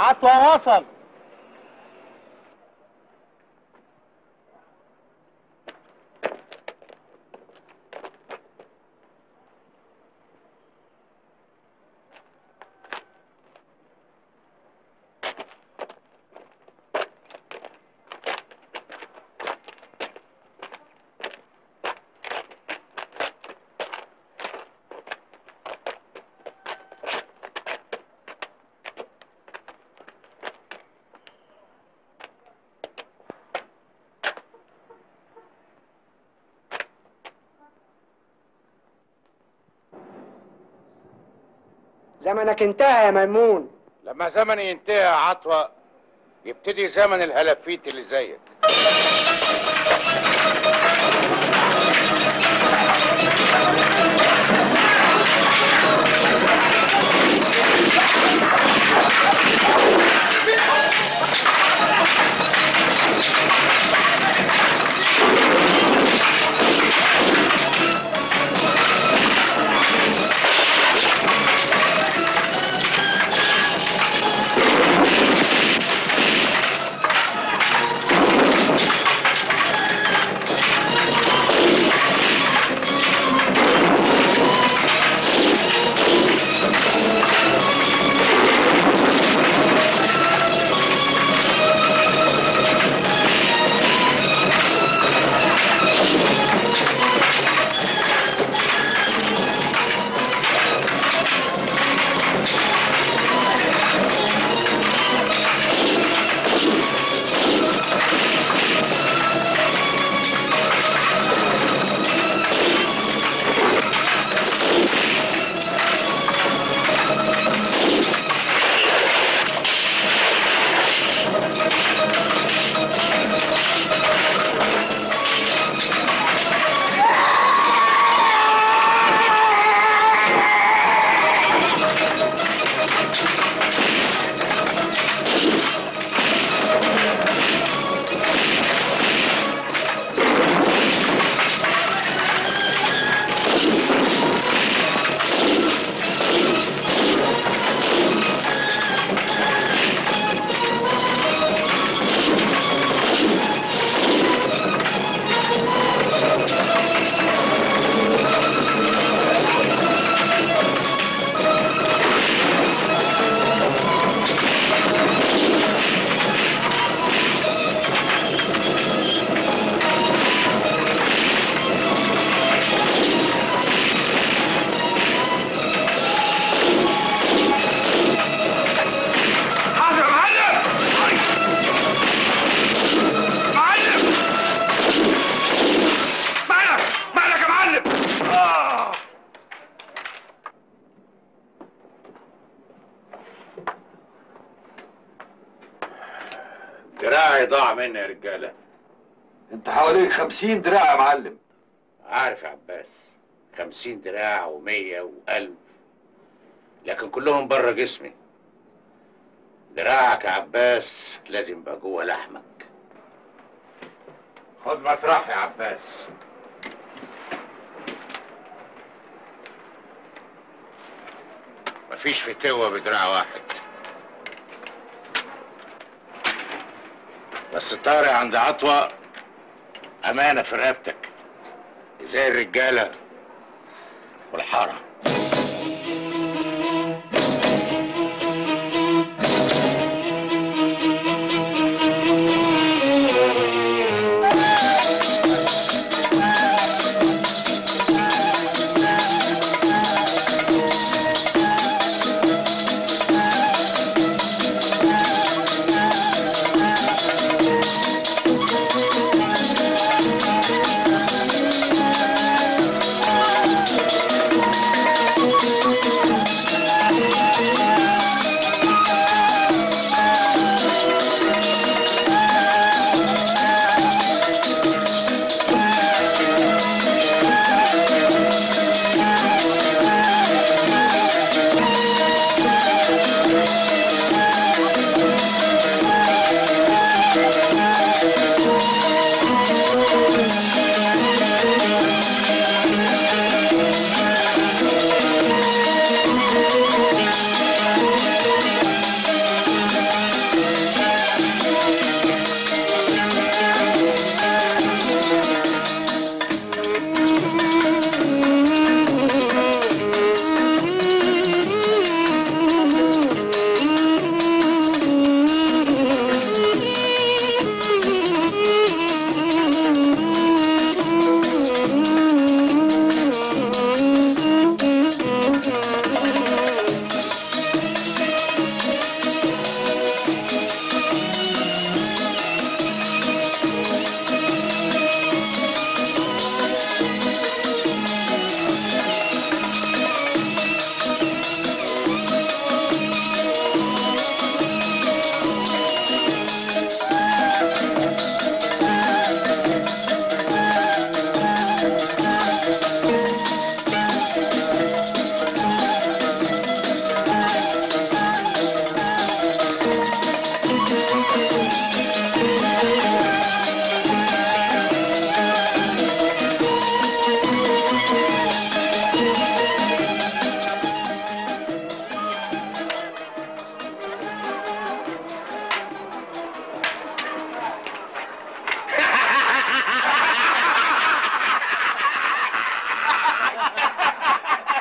عطوة وصل زمنك انتهى يا ميمون لما زمني ينتهي يا عطوة يبتدي زمن الهلافيت اللي زيك حاضر يا معلم معلم مالك مالك يا معلم آه. دراعي ضاع مني يا رجالة انت حواليك خمسين دراع يا معلم عارف يا عباس خمسين دراع ومية وألف لكن كلهم بره جسمي دراعك يا عباس لازم يبقى جوه لحمك خد مطرح يا عباس مفيش فتوة بدراع واحد بس طارق عند عطوة أمانة في رقبتك زي الرجالة والحارة آه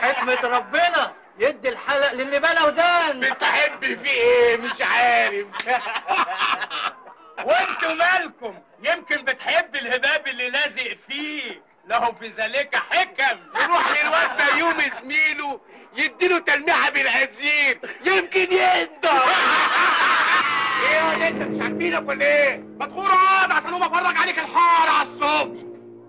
حكمة ربنا يدي الحلق للي بلا ودان بتحب في ايه مش عارف وانتوا مالكم يمكن بتحب الهباب اللي لازق فيه له في ذلك حكم يروح للواد بيومي زميله يديله تلميحه بالهزيم يمكن يقدر ايه يا ولد انت مش عاجبينك ولا ايه؟ ما تغور اقعد عشان اقوم افرج عليك الحاره على الصبح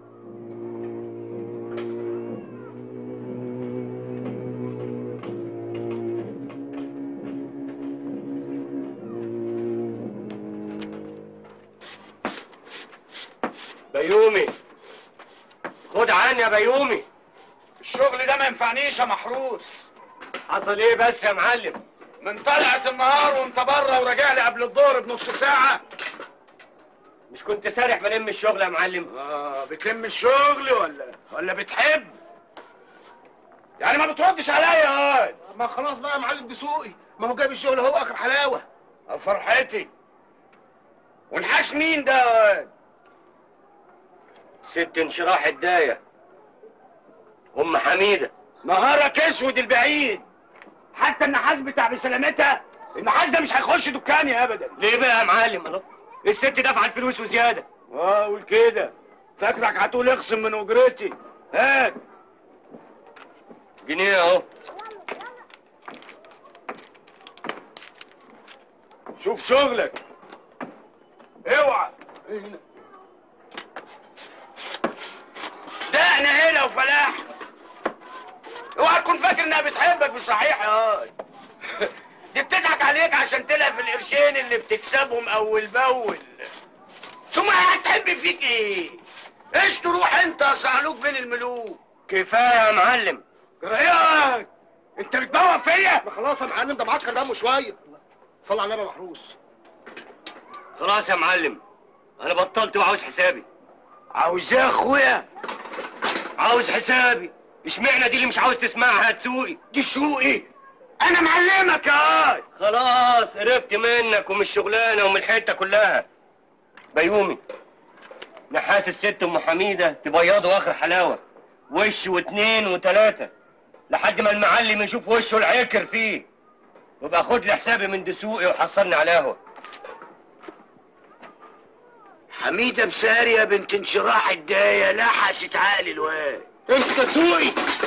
بيومي خد عني يا بيومي الشغل ده ما ينفعنيش يا محروس حصل ايه بس يا معلم من طلعت النهار وانت بره وراجع لي قبل الظهر بنص ساعة مش كنت سارح بلم الشغل يا معلم اه بتلم الشغل ولا ولا بتحب؟ يعني ما بتردش عليا يا واد ما خلاص بقى يا معلم دسوقي ما هو جايب الشغل هو اخر حلاوة فرحتي ونحاش مين ده يا واد؟ ست انشراح الداية ام حميدة نهارك اسود البعيد حتى النحاس بتاع بسلامتها النحاس ده مش هيخش دكاني ابدا ليه بقى يا معلم الله الست دافعه الفلوس وزيادة اه قول كده فاكرك هتقول اخصم من اجرتي هات جنيه اهو شوف شغلك اوعى دقن هنا وفلاح اوعى تكون فاكر انها بتحبك بصحيح يا واد. دي بتضحك عليك عشان تلهى القرشين اللي بتكسبهم اول باول ثم هتحب فيك ايه ايش تروح انت يا صعلوك بين الملوك كفاية يا معلم جرايات انت بتبوق فيا ما خلاص يا معلم ده معكر دمه شوية صلى على النبي يا محروس خلاص يا معلم انا بطلت وعاوز حسابي عاوز ايه يا اخويا عاوز حسابي اشمعنى دي اللي مش عاوز تسمعها تسوقي دي شوقي انا معلمك يا واد. خلاص قرفت منك ومن الشغلانه ومن الحته كلها بيومي نحاس الست ام حميده تبيضه اخر حلاوه وش واتنين وتلاته لحد ما المعلم يشوف وشه العكر فيه وابقى خد لي حسابي من دسوقي وحصلني على قهوه حميدة بسارية بنت انشراح الداية لحست عقل الواد امسك يا دسوقي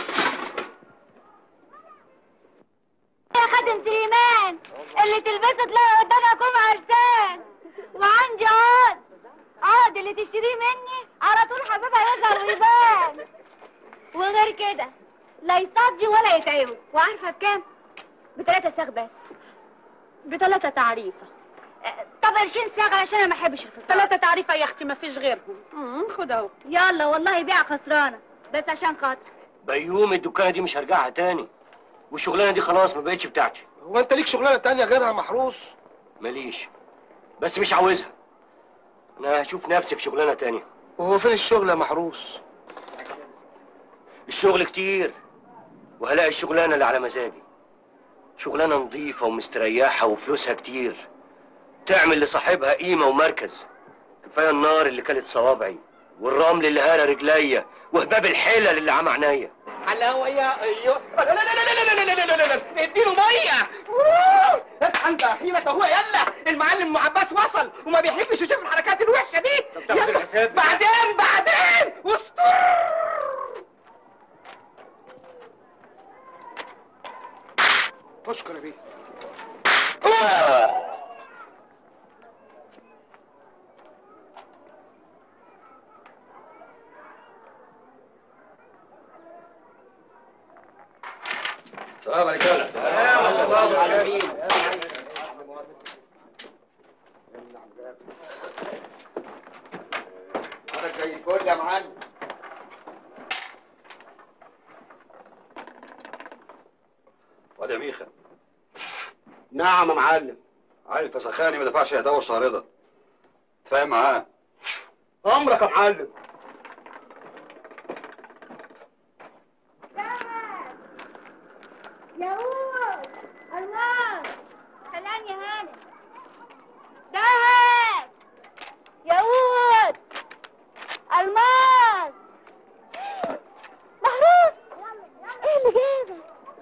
يا خادم سليمان اللي تلبسه تلاقي قدامك ام عرسان وعندي عقد عقد اللي تشتريه مني على طول حبيبها يظهر ويبان وغير كده لا يصدي ولا يتعبه وعارفه بكام؟ بتلاتة ساغ بس بثلاثة تعريفة أه، طب قرشين ساغ علشان انا ما بحبش الخسارة ثلاثة تعريفة يا اختي ما فيش غيرهم امم خد اهو يلا والله بيع خسرانة بس عشان خاطري بيومي الدكانه دي مش هرجعها تاني والشغلانه دي خلاص ما بقتش بتاعتي هو انت ليك شغلانة تانية غيرها يا محروس ماليش بس مش عاوزها انا هشوف نفسي في شغلانه تانية وهو فين الشغل يا محروس الشغل كتير وهلاقي الشغلانه اللي على مزاجي شغلانه نظيفه ومستريحه وفلوسها كتير تعمل لصاحبها قيمه ومركز كفايه النار اللي كلت صوابعي والرمل اللي هرى رجليا وهباب الحلل اللي عمى عينيا حلاوة يا ايوه لا لا لا لا لا لا لا لا لا لا لا اديله مية أوه. اصحى انت حينة هو يلا المعلم ام عباس وصل وما بيحبش يشوف الحركات الوحشة دي طب تاخد يلا الحساب؟ بعدين بعدين واستر اشكر يا بيه السلام عليكم انا زي الفل يا معلم واد يا ميخا نعم يا معلم عيل فسخاني ما دفعش هداوه الشهر ده تفاهم معاه امرك يا معلم ياقوت الماس خلاني يا هانم دهب ياقوت الماس محروس ايه اللي جابك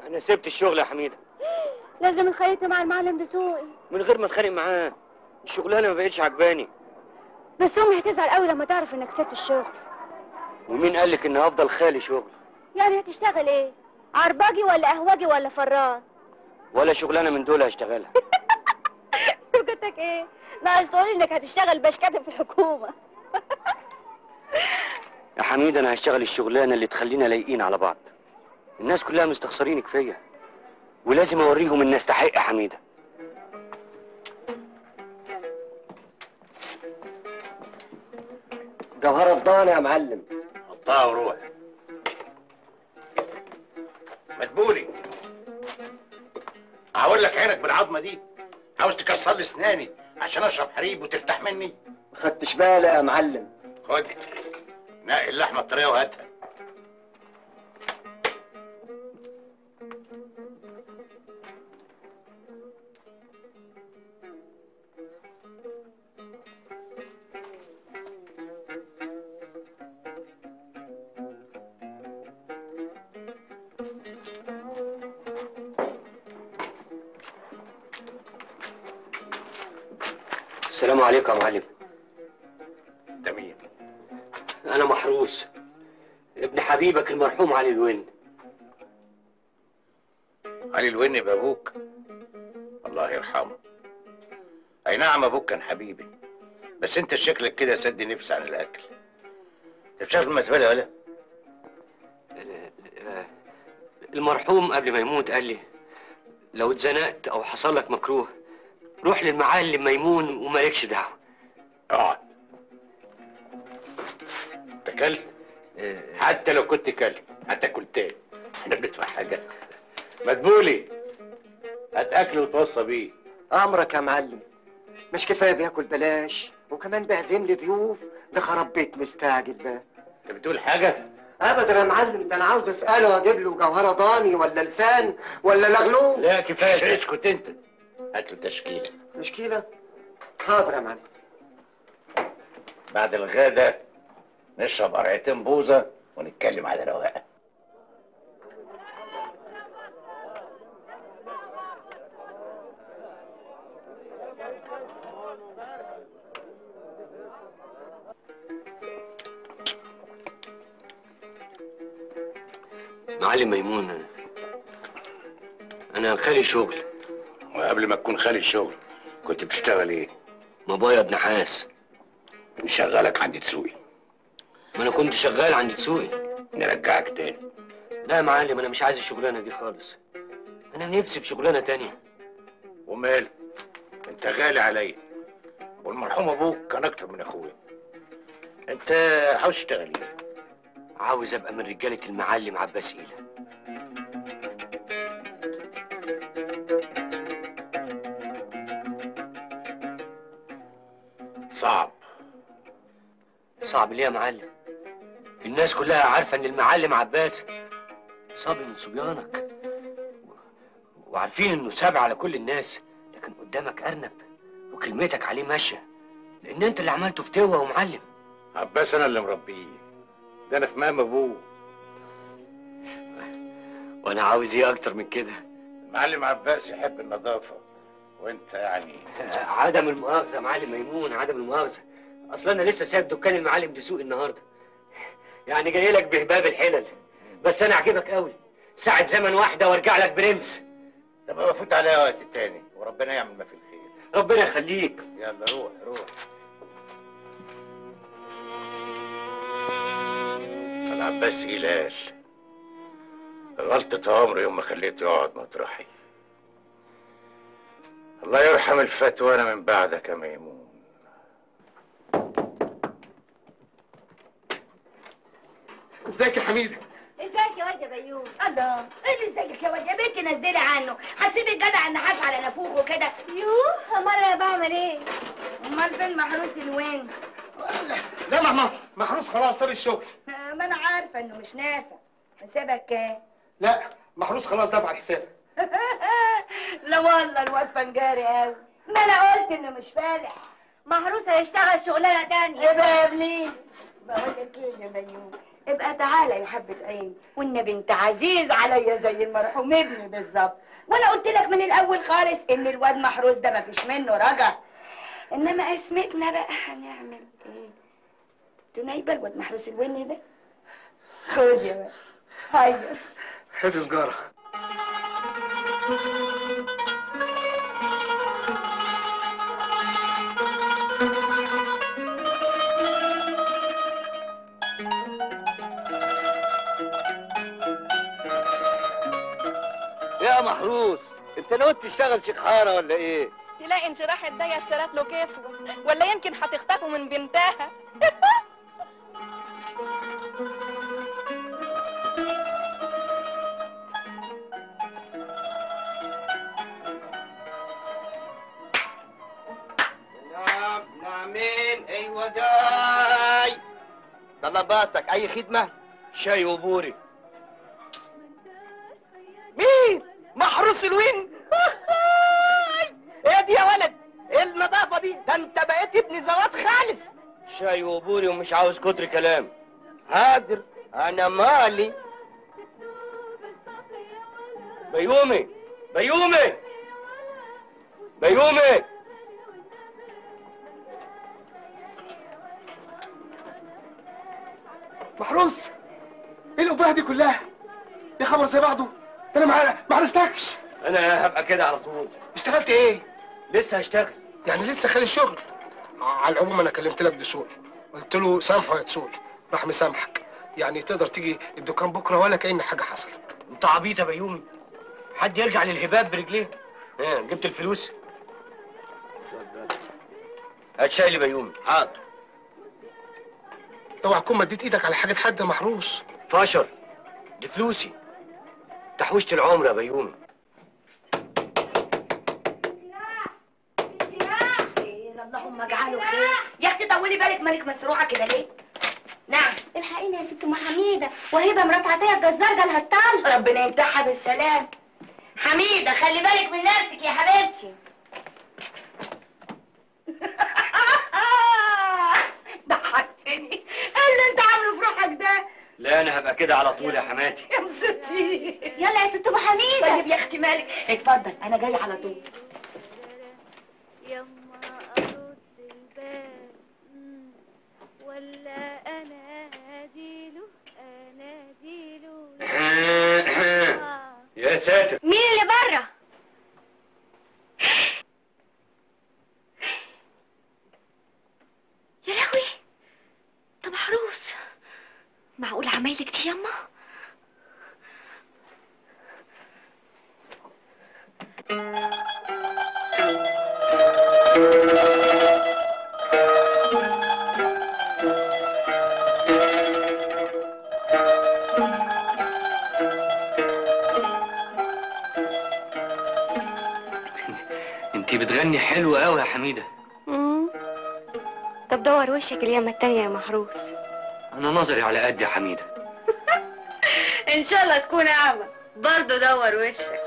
انا سبت الشغل يا حميده لازم اتخانقت مع المعلم دسوقي من غير ما اتخانق معاه الشغلانه ما بقتش عجباني بس امي هتزعل قوي لما تعرف انك سبت الشغل ومين قال لك ان هفضل خالي شغل يعني هتشتغل ايه عرباجي ولا قهوجي ولا فران ولا شغلانه من دول هشتغلها فكرتك ايه ناقص تقولي انك هتشتغل باش كاتب في الحكومه يا حميد انا هشتغل الشغلانه اللي تخلينا لايقين على بعض الناس كلها مستخسرينك فيا ولازم اوريهم ان استحق يا حميده جوهرة ضاني يا معلم حطها وروح مدبولي هقول لك عينك بالعظمه دي عاوز تكسر لي اسناني عشان اشرب حليب وترتاح مني ما خدتش بالي يا معلم خد نقي اللحمه الطريه وهاتها السلام عليكم يا معلم انت مين انا محروس ابن حبيبك المرحوم علي الون علي الوني بابوك الله يرحمه اي نعم ابوك كان حبيبي بس انت شكلك كده سد نفسي عن الاكل انت مش عارف المزبله ولا المرحوم قبل ما يموت قال لي لو اتزنقت او حصل لك مكروه روح للمعلم ميمون ومالكش دعوه اقعد انت كلت حتى لو كنت كلت هتاكل تاني احنا بندفع حاجه مدبولي هات اكل وتوصى بيه امرك يا معلم مش كفايه بياكل بلاش وكمان بيعزم لي ضيوف ده خراب بيت مستعجل بقى انت بتقول حاجه ابدا يا معلم ده انا عاوز اساله اجيب له جوهره ضاني ولا لسان ولا لغلوب لا كفايه اسكت انت هات له تشكيله تشكيله حاضر يا معلم بعد الغدا نشرب قرعتين بوظه ونتكلم على رواقه معلم ميمون انا انا خالي شغل وقبل ما تكون خالي الشغل كنت بتشتغل ايه؟ مبيض نحاس نشغلك عند تسوقي ما انا كنت شغال عند تسوقي نرجعك تاني لا يا معلم انا مش عايز الشغلانه دي خالص انا نفسي في شغلانه تانية ومال انت غالي عليا والمرحوم ابوك كان اكتر من اخويا انت عاوز تشتغل ايه؟ عاوز ابقى من رجاله المعلم عباس ايله صعب صعب ليه يا معلم الناس كلها عارفه ان المعلم عباس صبي من صبيانك و- وعارفين انه سابع على كل الناس لكن قدامك ارنب وكلمتك عليه ماشيه لان انت اللي عملته فتوه ومعلم عباس انا اللي مربيه ده انا في مقام ابوه وانا عاوز ايه اكتر من كده المعلم عباس يحب النظافه وانت يعني عدم المؤاخذه يا معلم ميمون عدم المؤاخذه اصل انا لسه سايب دكان المعلم دسوق النهارده يعني جاي لك بهباب الحلل بس انا عاجبك قوي ساعة زمن واحدة وارجع لك برنس طب بفوت عليها وقت تاني وربنا يعمل ما في الخير ربنا يخليك يلا روح روح العباس هلال غلطة عمري يوم ما خليته يقعد مطرحي الله يرحم الفتوى انا من بعدك يا ميمون ازيك يا حميده ازيك يا واد يا بيوم الله ايه اللي ازيك يا واد يا بنتي نزلي عنه هتسيبي الجدع النحاس على نافوخه كده يوه مرة انا بعمل ايه امال فين محروس الوين لا ماما محروس خلاص ساب الشغل آه، ما انا عارفه انه مش نافع حسابك كام لا محروس خلاص دفع الحساب لا والله الواد فنجاري قوي ما انا قلت انه مش فالح محروس هيشتغل شغلانة تانية ايه بقى يا ابني بقول لك ايه يا بيوم ابقى تعالى يا حبة عيني والنبي انت عزيز عليا زي المرحوم ابني بالظبط وانا قلت لك من الاول خالص ان الواد محروس ده مفيش منه رجع انما اسمتنا بقى هنعمل ايه تنيبه الواد محروس الوني ده خد يا بقى هيص هات سجارة يا محروس انت ناوي تشتغل شيخ حاره ولا ايه؟ تلاقي انشراح الدايه اشترت له كسوه ولا يمكن هتخطفه من بنتها نعم نعمين ايوه جاي طلباتك اي خدمة شاي وبوري مين محروس الوين ايه دي يا ولد ايه النظافة دي ده انت بقيت ابن زوات خالص شاي وبوري ومش عاوز كتر كلام حاضر انا مالي بيومي بيومي بيومي محروس ايه الابهه دي كلها يا خبر زي بعضه ده انا ما ما عرفتكش انا هبقى كده على طول اشتغلت ايه لسه هشتغل يعني لسه خالي الشغل على العموم انا كلمت لك دسوقي قلت له سامحه يا دسوقي راح مسامحك يعني تقدر تيجي الدكان بكره ولا كأن حاجه حصلت انت عبيط يا بيومي حد يرجع للهباب برجليه ها جبت الفلوس هات شاي لبيومي حاضر اوعى تكون مديت ايدك على حاجه حد يا محروس فاشر دي فلوسي تحويشة العمر يا بيومي خير اللهم اجعله خير يا اختي طولي بالك مالك مسروعه كده ليه نعم الحقيني يا ست ام حميده وهبه مرات عطيه الجزار جالها الطلق ربنا يمتحها بالسلام حميده خلي بالك من نفسك يا حبيبتي ضحكتني ايه اللي انت عامله في روحك ده لا انا هبقى كده على طول يا حماتي يا مستي يلا يا ست ام حميده طيب يا اختي مالك اتفضل انا جاي على طول يما ارد الباب مم. ولا انا هديله اناديله يا ساتر مين اللي بره يا لهوي ده محروس معقول عمايلك دي يما انت بتغني حلو قوي يا حميده مم. طب دور وشك اليمة التانية يا محروس انا نظري على قد يا حميده ان شاء الله تكون اعمى برضه دور وشك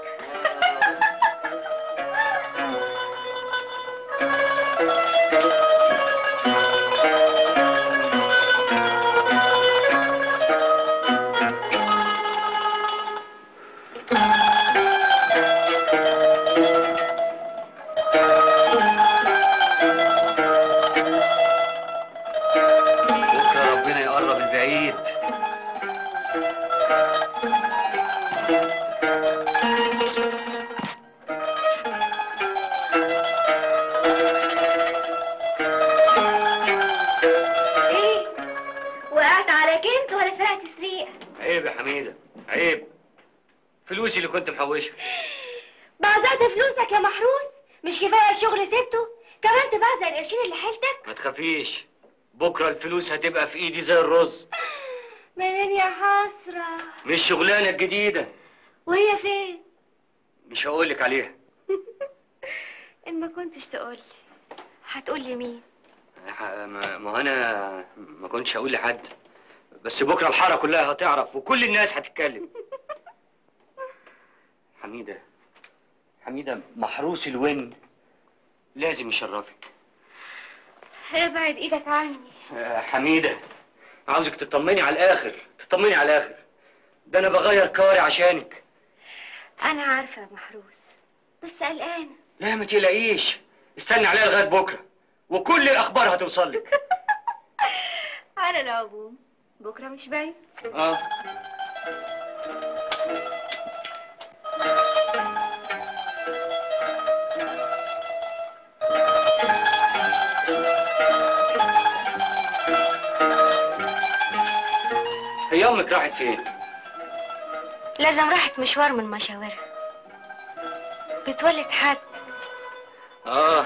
بكره ربنا يقرب البعيد ايه وقعت على كنز ولا سرقت سريقة عيب يا حميده عيب فلوسي اللي كنت محوشها بعزقت فلوسك يا محروس مش كفاية الشغل سبته كمان تبعزق القرشين اللي حيلتك ما تخافيش بكره الفلوس هتبقى في ايدي زي الرز منين يا حسرة مش الشغلانه الجديده وهي فين مش هقولك عليها ان ما كنتش تقولي هتقولي مين ح- ما ما هو انا ما كنتش هقول لحد بس بكره الحاره كلها هتعرف وكل الناس هتتكلم حميده حميده محروس الون لازم يشرفك ابعد ايدك عني آه، حميده عاوزك تطمني على الاخر تطمني على الاخر ده انا بغير كاري عشانك انا عارفه يا محروس بس قلقانه لا ما تقلقيش استني عليها لغايه بكره وكل الاخبار هتوصل لك على العموم بكره مش باين اه هي امك راحت فين؟ لازم راحت مشوار من مشاورها بتولد حد اه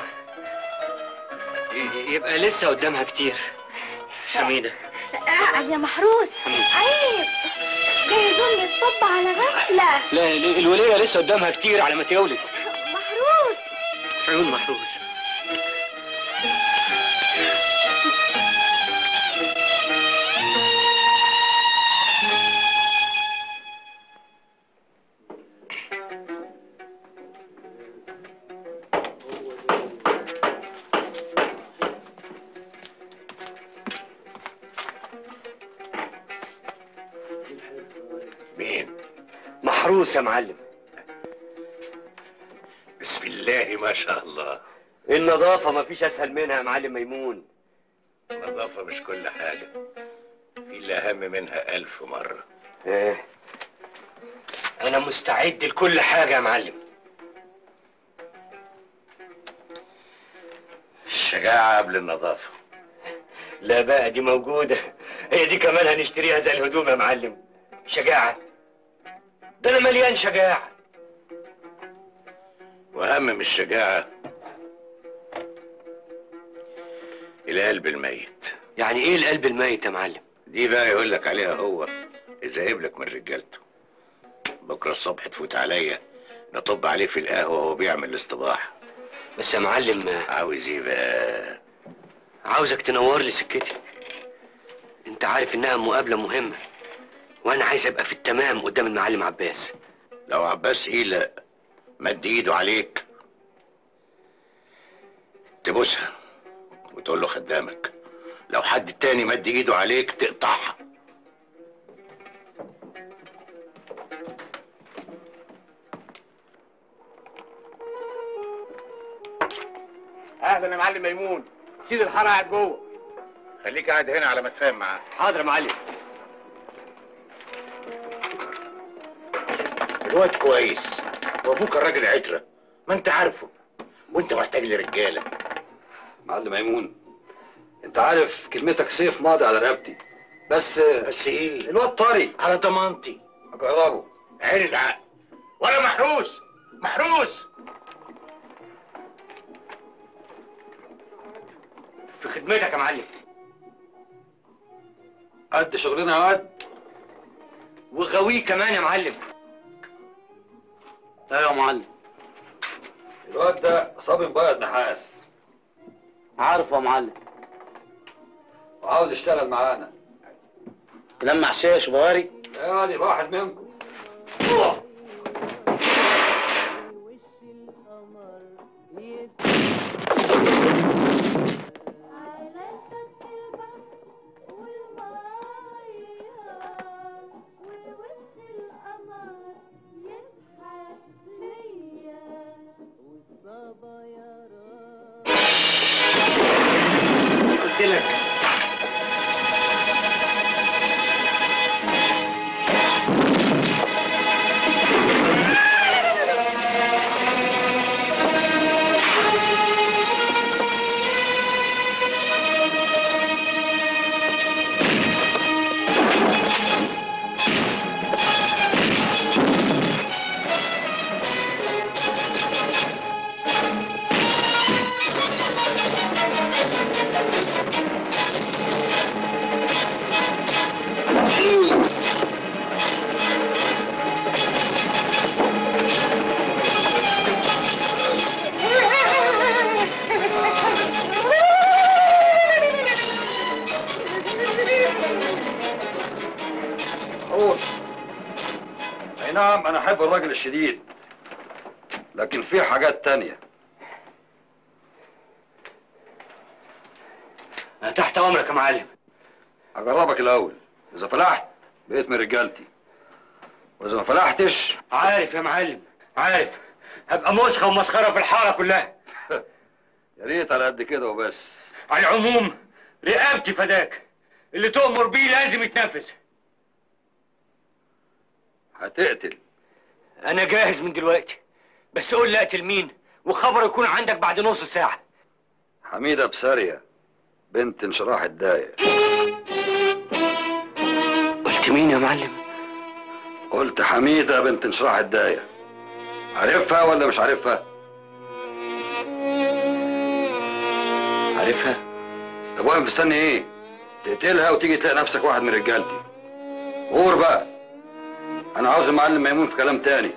ي- يبقى لسه قدامها كتير حميده آه يا محروس عيب ده يظن الطب على غفله لا ال- الوليه لسه قدامها كتير على ما تولد محروس عيون محروس مين؟ محروس يا معلم بسم الله ما شاء الله النظافة مفيش أسهل منها يا معلم ميمون النظافة مش كل حاجة في اللي أهم منها ألف مرة إيه أنا مستعد لكل حاجة يا معلم الشجاعة قبل النظافة لا بقى دي موجودة هي دي كمان هنشتريها زي الهدوم يا معلم شجاعة ده أنا مليان شجاعة وأهم من الشجاعة القلب الميت يعني إيه القلب الميت يا معلم؟ دي بقى يقول لك عليها هو إذا لك من رجالته بكرة الصبح تفوت عليا نطب عليه في القهوة وهو بيعمل الاصطباح بس يا معلم عاوز ايه بقى عاوزك تنور لي سكتي انت عارف انها مقابلة مهمة وانا عايز ابقى في التمام قدام المعلم عباس لو عباس ايه لا مد ايده عليك تبوسها وتقول له خدامك لو حد تاني مد ايده عليك تقطعها اهلا يا معلم ميمون سيد الحاره قاعد جوه خليك قاعد هنا على ما تفهم معاه حاضر يا معلم الواد كويس وابوك الراجل عترة ما انت عارفه وانت محتاج لرجاله معلم ميمون انت عارف كلمتك سيف ماضي على رقبتي بس بس ايه الواد طري على ضمانتي اجربه عين العقل ولا محروس محروس في خدمتك يا معلم قد شغلنا يا واد وغاويه كمان يا معلم ايوه يا معلم الواد ده صبي مبيض نحاس عارفه يا معلم وعاوز يشتغل معانا لما حشاش بغاري يعني يبقى واحد منكم قلت لك حوش اي نعم انا احب الراجل الشديد لكن في حاجات تانية انا تحت امرك يا معلم هجربك الاول اذا فلحت بقيت من رجالتي واذا ما فلحتش عارف يا معلم عارف هبقى مسخه ومسخره في الحاره كلها يا ريت على قد كده وبس على العموم رقابتي فداك اللي تؤمر بيه لازم يتنفذ هتقتل انا جاهز من دلوقتي بس قول لي اقتل مين وخبر يكون عندك بعد نص ساعه حميده بساريه بنت انشراح الدايه قلت مين يا معلم قلت حميده بنت انشراح الدايه عارفها ولا مش عارفها عارفها طب واقف مستني ايه تقتلها وتيجي تلاقي نفسك واحد من رجالتي غور بقى انا عاوز المعلم ميمون في كلام تاني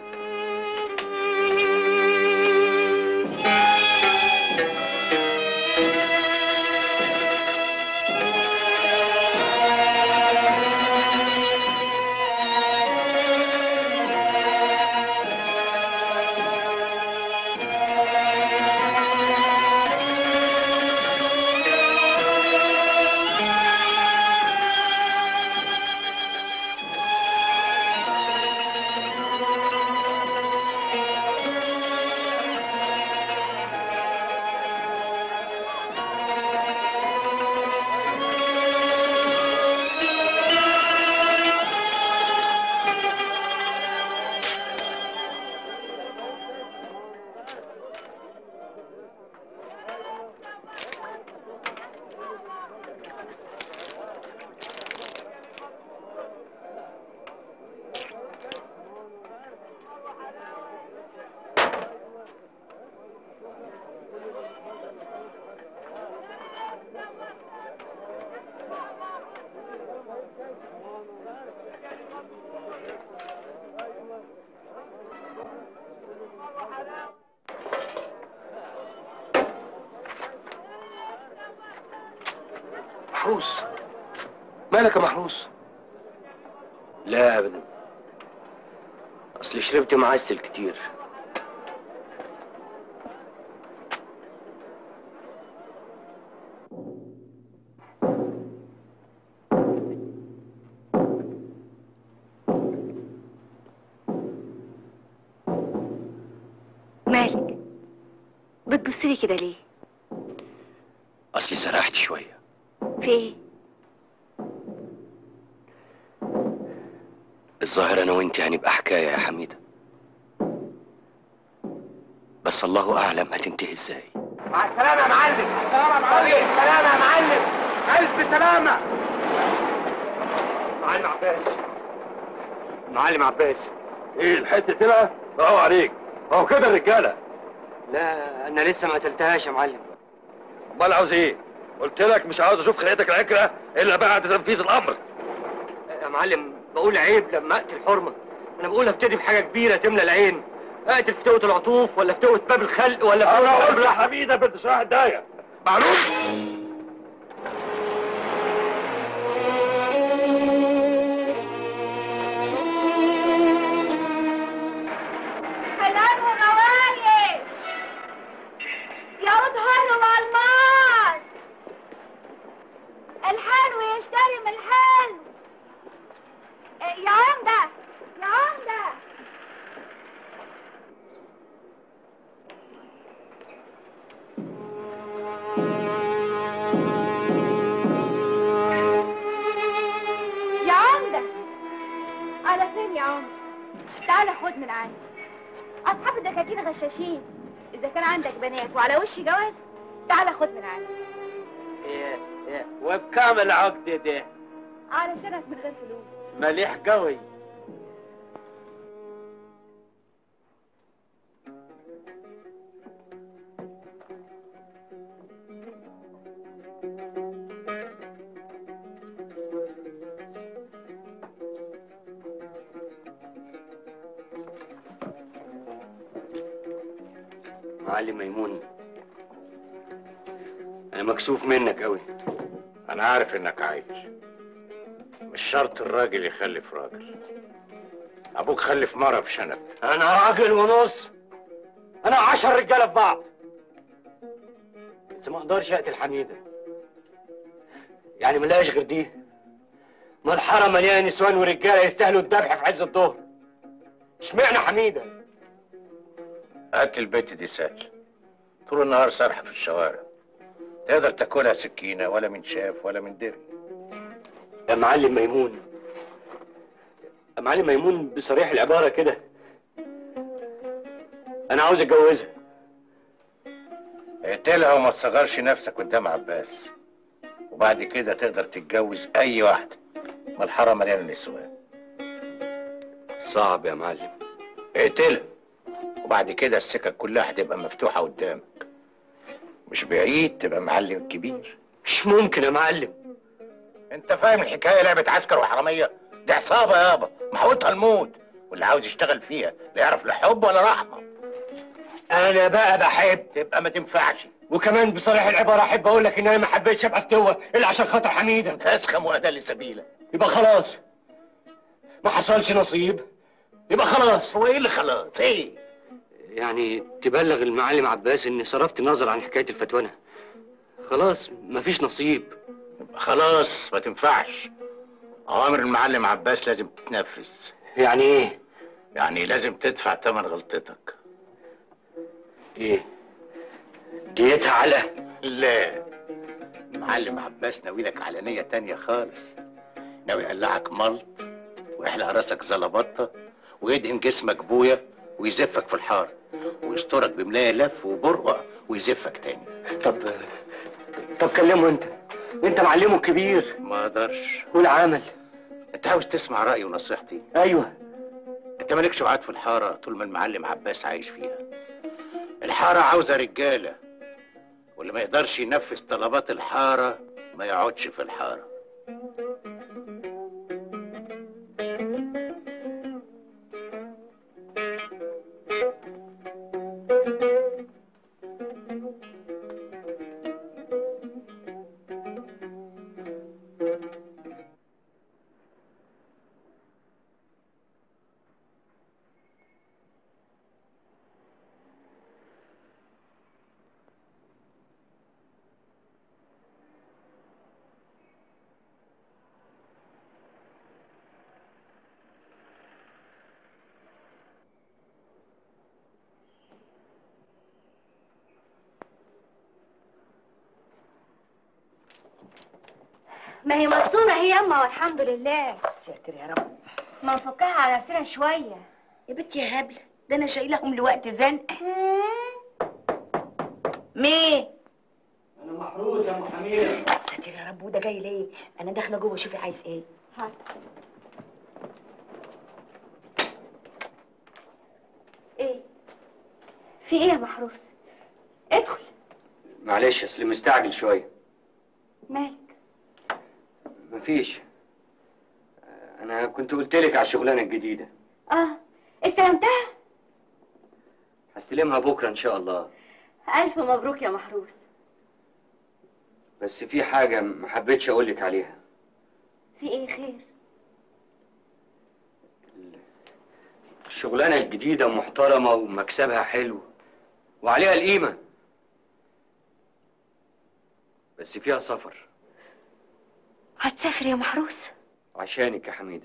محروس مالك يا محروس لا ابدا اصل شربت معسل كتير مالك بتبصلي كده ليه اصلي سرحت شويه في ايه الظاهر انا وانت هنبقى حكايه يا حميده بس الله اعلم هتنتهي ازاي مع السلامة يا معلم السلامة يا معلم السلامة يا معلم ألف سلامة معلم عباس معلم عباس ايه الحته طلع برافو عليك اهو كده الرجاله لا انا لسه ما قتلتهاش يا معلم امال عاوز ايه قلت لك مش عاوز اشوف خلقتك العكره الا بعد تنفيذ الامر يا معلم بقول عيب لما اقتل حرمه انا بقول ابتدي بحاجه كبيره تملى العين اقتل في توة العطوف ولا في توة باب الخلق ولا في انا توة قلت يا حميده بنت شراح الدايه معلوم حلال وروايش يعود هر والماس الحلو يشتري من الحلو إيه، يا عمدة يا عمدة يا عمدة على فين يا عمدة تعال خد من عندي اصحاب الدكاكين غشاشين اذا كان عندك بنات وعلى وش جواز تعال خد من عندي وبكام العقد ده علشانك من غير فلوس مليح قوي معلم ميمون انا مكسوف منك قوي انا عارف انك عايش مش شرط الراجل يخلف راجل ابوك خلف مرة بشنب انا راجل ونص انا عشر رجاله في بعض بس ما اقدرش اقتل حميده يعني ملاقيش غير دي ما الحاره مليانه نسوان ورجاله يستاهلوا الذبح في عز الظهر اشمعنى حميده قتل البت دي سهل طول النهار سارحه في الشوارع تقدر تاكلها سكينه ولا من شاف ولا من دري يا معلم ميمون يا معلم ميمون بصريح العباره كده انا عاوز اتجوزها اقتلها وما تصغرش نفسك قدام عباس وبعد كده تقدر تتجوز اي واحده ما الحاره مليانه نسوان صعب يا معلم اقتلها وبعد كده السكك كلها هتبقى مفتوحه قدامك مش بعيد تبقى معلم كبير مش ممكن يا معلم انت فاهم الحكايه لعبه عسكر وحراميه دي عصابه يابا محوطها الموت واللي عاوز يشتغل فيها لا يعرف لا حب ولا رحمه انا بقى بحب تبقى ما تنفعش وكمان بصريح العباره احب اقول لك ان انا ما حبيتش ابقى فتوه الا عشان خاطر حميده اسخم وادل سبيله يبقى خلاص ما حصلش نصيب يبقى خلاص هو ايه اللي خلاص ايه يعني تبلغ المعلم عباس اني صرفت النظر عن حكايه الفتوانه خلاص مفيش نصيب خلاص ما تنفعش اوامر المعلم عباس لازم تتنفذ يعني ايه يعني لازم تدفع ثمن غلطتك ايه ديتها علقه لا المعلم عباس ناوي لك على نية تانية خالص ناوي يقلعك ملط ويحلق راسك زلبطة ويدهن جسمك بويا ويزفك في الحارة ويسترك بملاية لف وبرقع ويزفك تاني طب طب كلمه انت انت معلمه الكبير ما اقدرش والعمل انت عاوز تسمع رأيي ونصيحتي ايوه انت مالكش وعد في الحارة طول ما المعلم عباس عايش فيها الحارة عاوزة رجالة واللي ما يقدرش ينفذ طلبات الحارة ما يقعدش في الحارة ما هي مستورة هي يما والحمد لله ساتر يا رب ما نفكها على نفسنا شوية يا بنتي يا هبله ده انا شايلهم لوقت زنقه مين انا محروس يا ام حميده ساتر يا رب وده جاي ليه انا داخله جوه شوفي عايز ايه هات ايه في ايه يا محروس ادخل معلش اصل مستعجل شويه مالك مفيش انا كنت قلت لك على الشغلانه الجديده اه استلمتها هستلمها بكره ان شاء الله الف مبروك يا محروس بس في حاجه ما حبيتش اقول لك عليها في ايه خير الشغلانه الجديده محترمه ومكسبها حلو وعليها القيمه بس فيها سفر هتسافر يا محروس عشانك يا حميده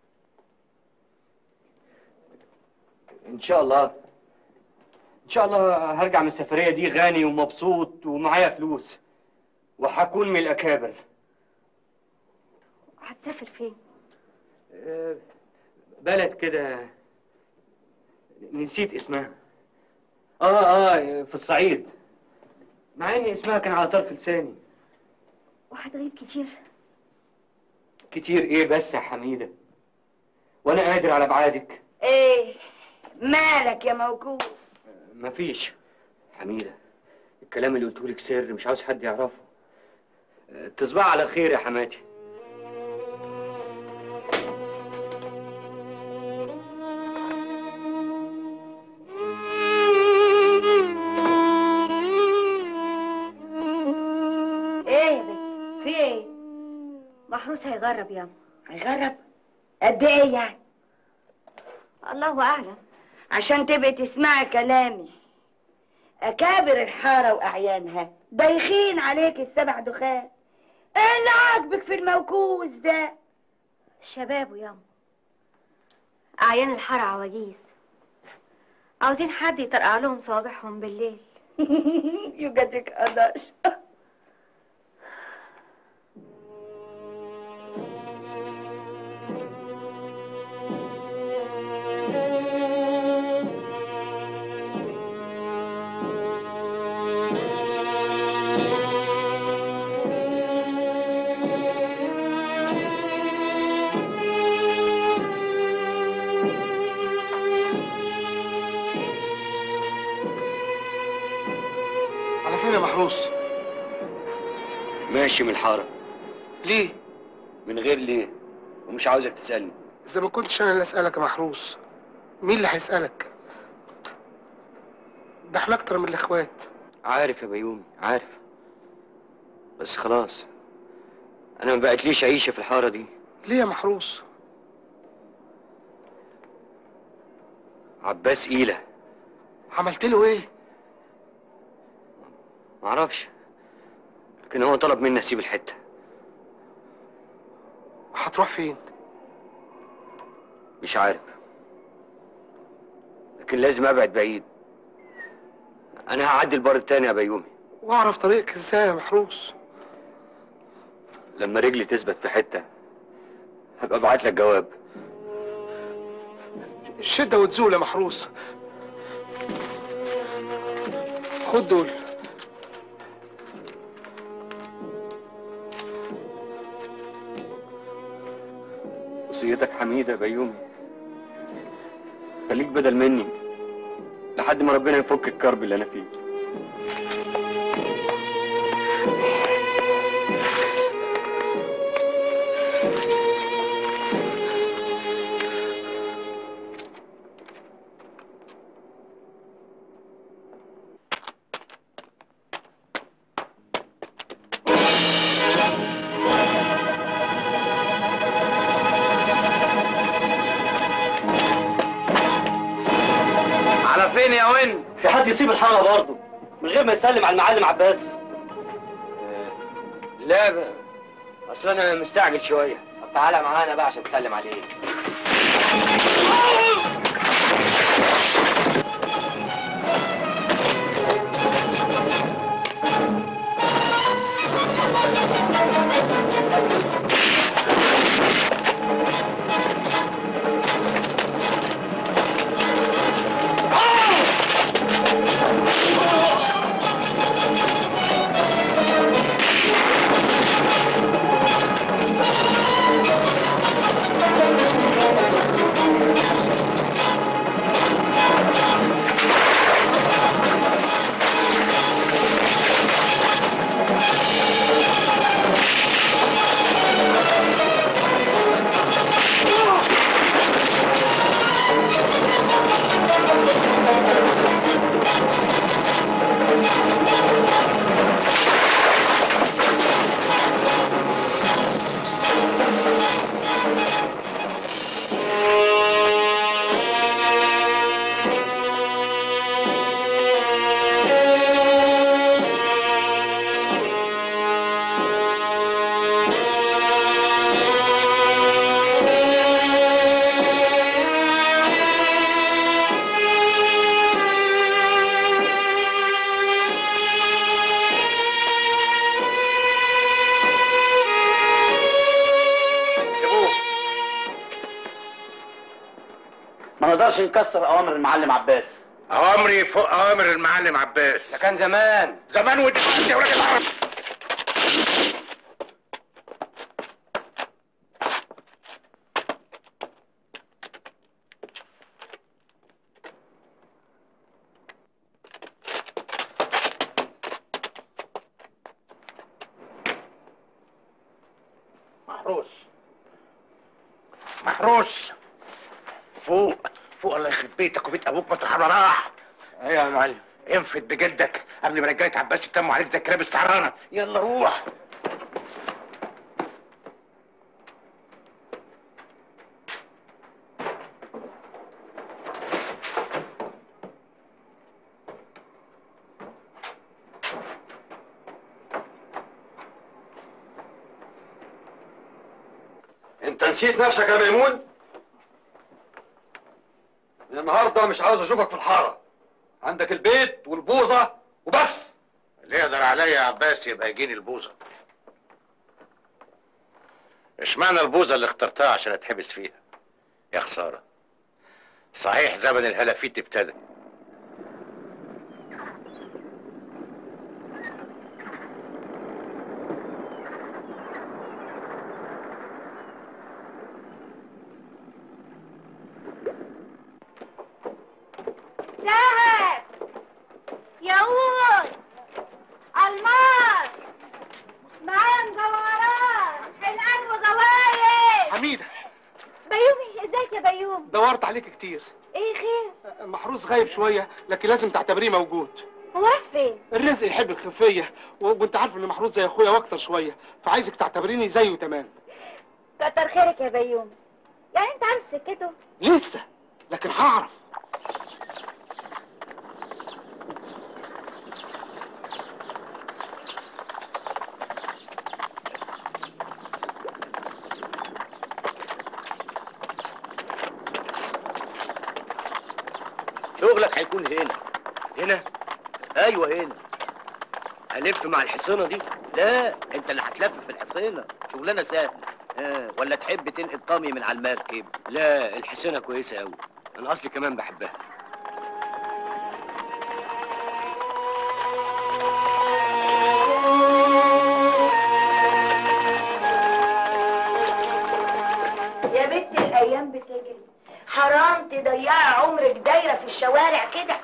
ان شاء الله ان شاء الله هرجع من السفريه دي غني ومبسوط ومعايا فلوس وهكون من الاكابر هتسافر فين آه، بلد كده نسيت اسمها اه اه في الصعيد مع ان اسمها كان على طرف لساني وهتغيب كتير كتير ايه بس يا حميده وانا قادر على ابعادك ايه مالك يا موكوس مفيش حميده الكلام اللي قلته لك سر مش عاوز حد يعرفه آه، تصبح على خير يا حماتي ايه يا بنت في ايه محروس هيغرب ياما هيغرب قد ايه يعني الله اعلم عشان تبقي تسمعي كلامي اكابر الحاره واعيانها دايخين عليك السبع دخان ايه اللي عاجبك في الموكوس ده شباب وياما أعيان الحارة عواجيز عاوزين حد يطرقع لهم صوابعهم بالليل يوجدك قداش على فين يا محروس ماشي من الحارة ليه من غير ليه ومش عاوزك تسألني اذا ما كنتش انا اللي اسالك يا محروس مين اللي هيسالك ده احنا اكتر من الاخوات عارف يا بيومي عارف بس خلاص انا ما بقتليش عيشة في الحارة دي ليه يا محروس عباس إيلة عملت له ايه معرفش لكن هو طلب مني اسيب الحتة هتروح فين مش عارف لكن لازم ابعد بعيد انا هعدي البر التاني يا بيومي واعرف طريقك ازاي يا محروس لما رجلي تثبت في حتة هبقى ابعت لك جواب الشده وتزول يا محروس خد دول وصيتك حميدة يا بيومي خليك بدل مني لحد ما ربنا يفك الكرب اللي انا فيه على فين يا وين؟ في حد يسيب الحارة برضه من غير ما يسلم على المعلم عباس لا ب... اصل انا مستعجل شوية طب تعالى معانا بقى عشان تسلم عليه سيبوه ما نقدرش نكسر اوامر المعلم عباس اوامري فوق اوامر المعلم عباس ده كان زمان زمان ودلوقتي يا راجل عرب محروس محروس فوق فوق الله يخرب بيتك وبيت ابوك مطرح ما راح ايوه يا معلم انفد بجلدك قبل ما رجاله عباس يتموا عليك زي الكلاب السعرانه يلا روح انت نسيت نفسك يا ميمون من النهارده مش عاوز اشوفك في الحاره عندك البيت والبوظه وبس اللي يقدر عليا يا عباس يبقى يجيني البوظه اشمعنى البوظه اللي اخترتها عشان اتحبس فيها يا خساره صحيح زمن الهلافيت ابتدى ذهب ياقوت الماس معايا مجوهرات حلقان وغوايش حميده بيومي ازيك يا بيومي دورت عليك كتير ايه خير محروس غايب شويه لكن لازم تعتبريه موجود هو راح فين الرزق يحب الخفيه و- وانت عارف ان محروس زي اخويا واكتر شويه فعايزك تعتبريني زيه تمام كتر خيرك يا بيومي يعني انت عارف سكته لسه لكن هعرف شغلك هيكون هنا هنا ايوه هنا هلف مع الحصينه دي لا انت اللي هتلف في الحصينه شغلانه سهله آه. ولا تحب تنقل طامي من على المركب لا الحصينه كويسه قوي انا اصلي كمان بحبها يا بنت الايام بتجري حرام تضيعي عمرك دايره في الشوارع كده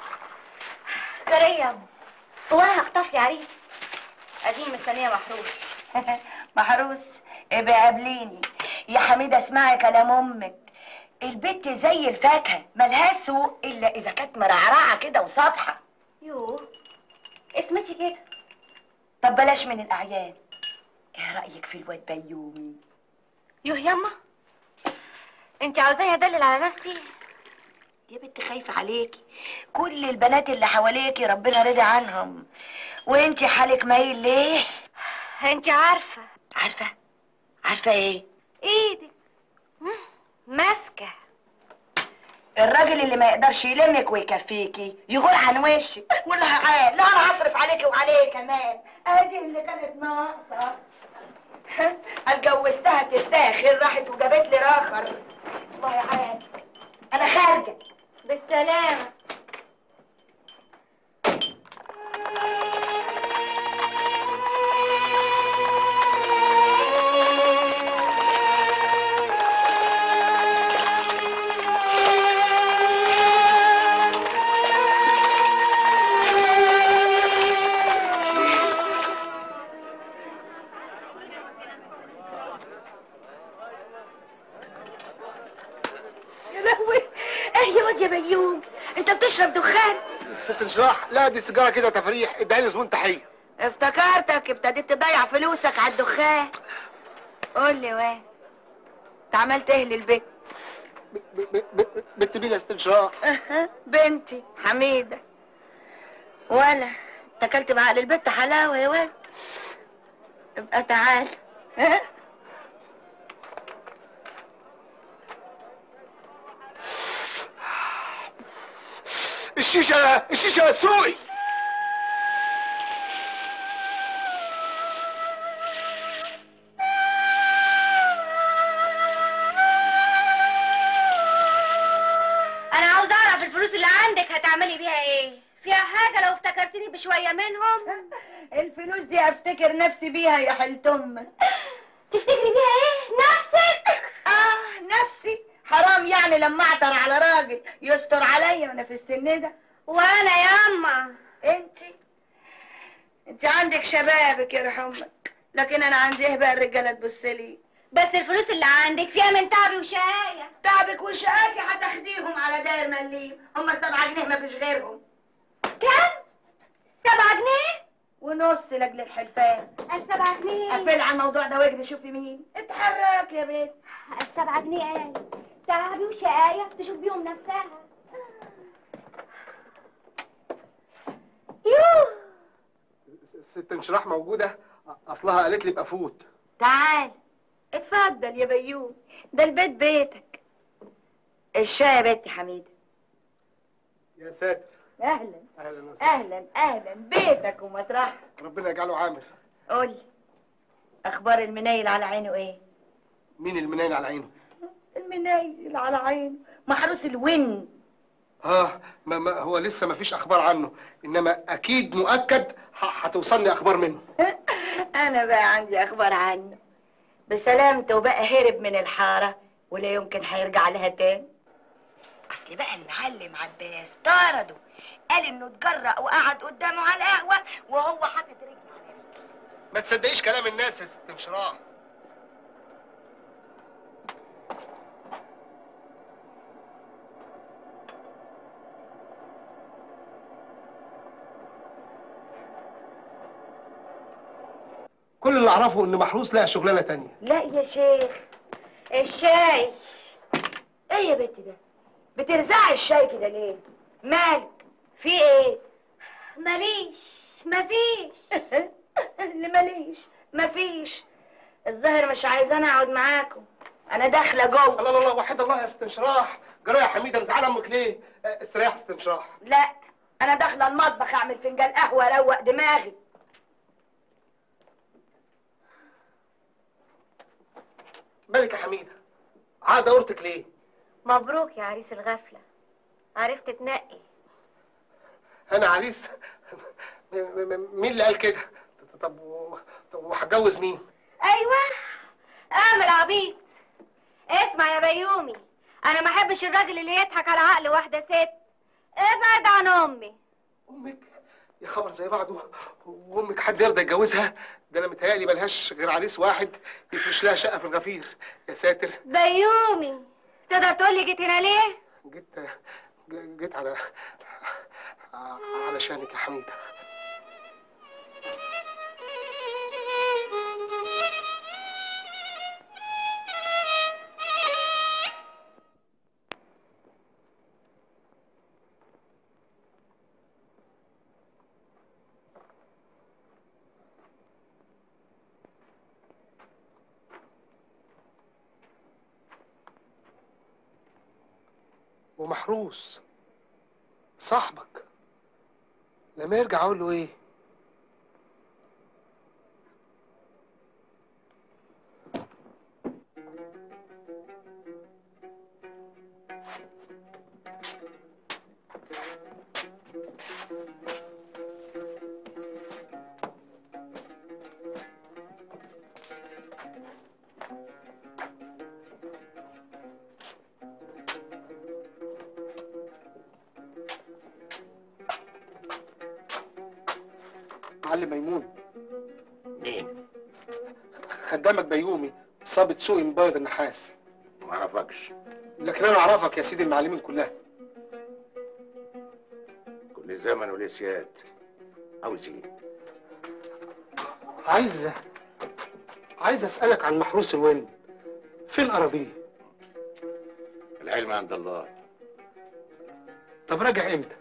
كريم هو انا هخطف لي عريس قديم مستنيه محروس محروس ابقى قابليني يا حميده اسمعي كلام امك البت زي الفاكهه ملهاش سوق الا اذا كانت مرعرعه كده وصابحه يوه اسمتي كده طب بلاش من الاعيان ايه رايك في الواد بيومي يوه ياما انت عاوزاني ادلل على نفسي يا بنت خايفه عليكي كل البنات اللي حواليكي ربنا رضي عنهم وانتي حالك مايل ليه انت عارفه عارفه عارفه ايه ايدك مم، ماسكه الراجل اللي ما يقدرش يلمك ويكفيكي يغور عن وشك ولا عال لا انا هصرف عليكي وعليه كمان ادي اللي كانت ناقصه اتجوزتها تتاخر راحت وجابت لي راخر الله يعاد انا خارجه بالسلامه يا لهوي ايه يا واد يا بيوم انت بتشرب دخان ست انشراح لا دي سيجاره كده تفريح ادعي زبون تحيه افتكرتك ابتديت تضيع فلوسك على الدخان قول لي وين انت عملت ايه للبيت بنت مين يا ست انشراح أها، بنتي حميدة ولا اتكلت مع أهل البيت حلاوة يا واد ابقى تعال ها؟ الشيشه الشيشه هتسوقي انا عاوز اعرف الفلوس اللي عندك هتعملي بيها ايه فيها حاجه لو افتكرتني بشويه منهم الفلوس دي افتكر نفسي بيها يا حلت امك تفتكري بيها ايه نفسك اه نفسي حرام يعني لما اعتر على راجل يستر عليا وانا في السن ده وانا ياما انت انت عندك شبابك يرحم امك لكن انا عندي ايه بقى الرجاله تبص لي بس الفلوس اللي عندك فيها من تعبي وشقايا تعبك وشقاكي هتاخديهم على داير مليم هم سبعة جنيه ما فيش غيرهم كم سبعة جنيه ونص لاجل الحلفان السبعة جنيه قفل على الموضوع ده واجري شوفي مين اتحرك يا بنت السبعة جنيه ايه تعبي وشقايا تشوف بيهم نفسها يوه ست انشراح موجوده اصلها قالت لي ابقى فوت تعال اتفضل يا بيوم ده البيت بيتك الشاي يا بنتي حميده يا ساتر اهلا اهلا وسهلا اهلا اهلا بيتك ومطرحك ربنا يجعله عامر قولي اخبار المنيل على عينه ايه مين المنين على عينه المنيل على عينه محروس الون اه ما ما هو لسه ما فيش اخبار عنه انما اكيد مؤكد ه- هتوصلني اخبار منه انا بقى عندي اخبار عنه بسلامته وبقى هرب من الحاره ولا يمكن هيرجع لها تاني اصل بقى المعلم عباس طرده قال انه اتجرأ وقعد قدامه على القهوه وهو حاطط رجله ما تصدقيش كلام الناس يا ست انشراح كل اللي اعرفه ان محروس لها شغلانه تانية لا يا شيخ الشاي ايه يا بنت ده بترزعي الشاي كده ليه مالك في ايه ماليش مفيش اللي ماليش مفيش الظاهر مش عايزاني اقعد معاكم انا داخله جوه الله الله الله وحد الله يا استنشراح جرى يا حميده مزعله امك ليه آه، استريح يا استنشراح لا انا داخله المطبخ اعمل فنجان قهوه اروق دماغي مالك يا حميده عاد اورتك ليه مبروك يا عريس الغفلة عرفت تنقي انا عريس م- م- مين اللي قال كده طب و- طب وهتجوز مين ايوه اعمل عبيط اسمع يا بيومي انا ما احبش الراجل اللي يضحك على عقل واحده ست ابعد عن امي امك يا خبر زي بعضه وامك حد يرضى يتجوزها ده انا متهيألي ملهاش غير عريس واحد يفرش لها شقه في الغفير يا ساتر بيومي تقدر تقول لي جيت هنا ليه جيت جيت على علشانك يا حميده ومحروس صاحبك لما يرجع اقول له ايه معلم ميمون مين؟ خدامك بيومي صابت سوقي من بيض النحاس ما اعرفكش لكن انا اعرفك يا سيدي المعلمين كلها كل زمن وليه سياد عاوز ايه؟ عايز عايز اسالك عن محروس الون فين اراضيه العلم عند الله طب راجع امتى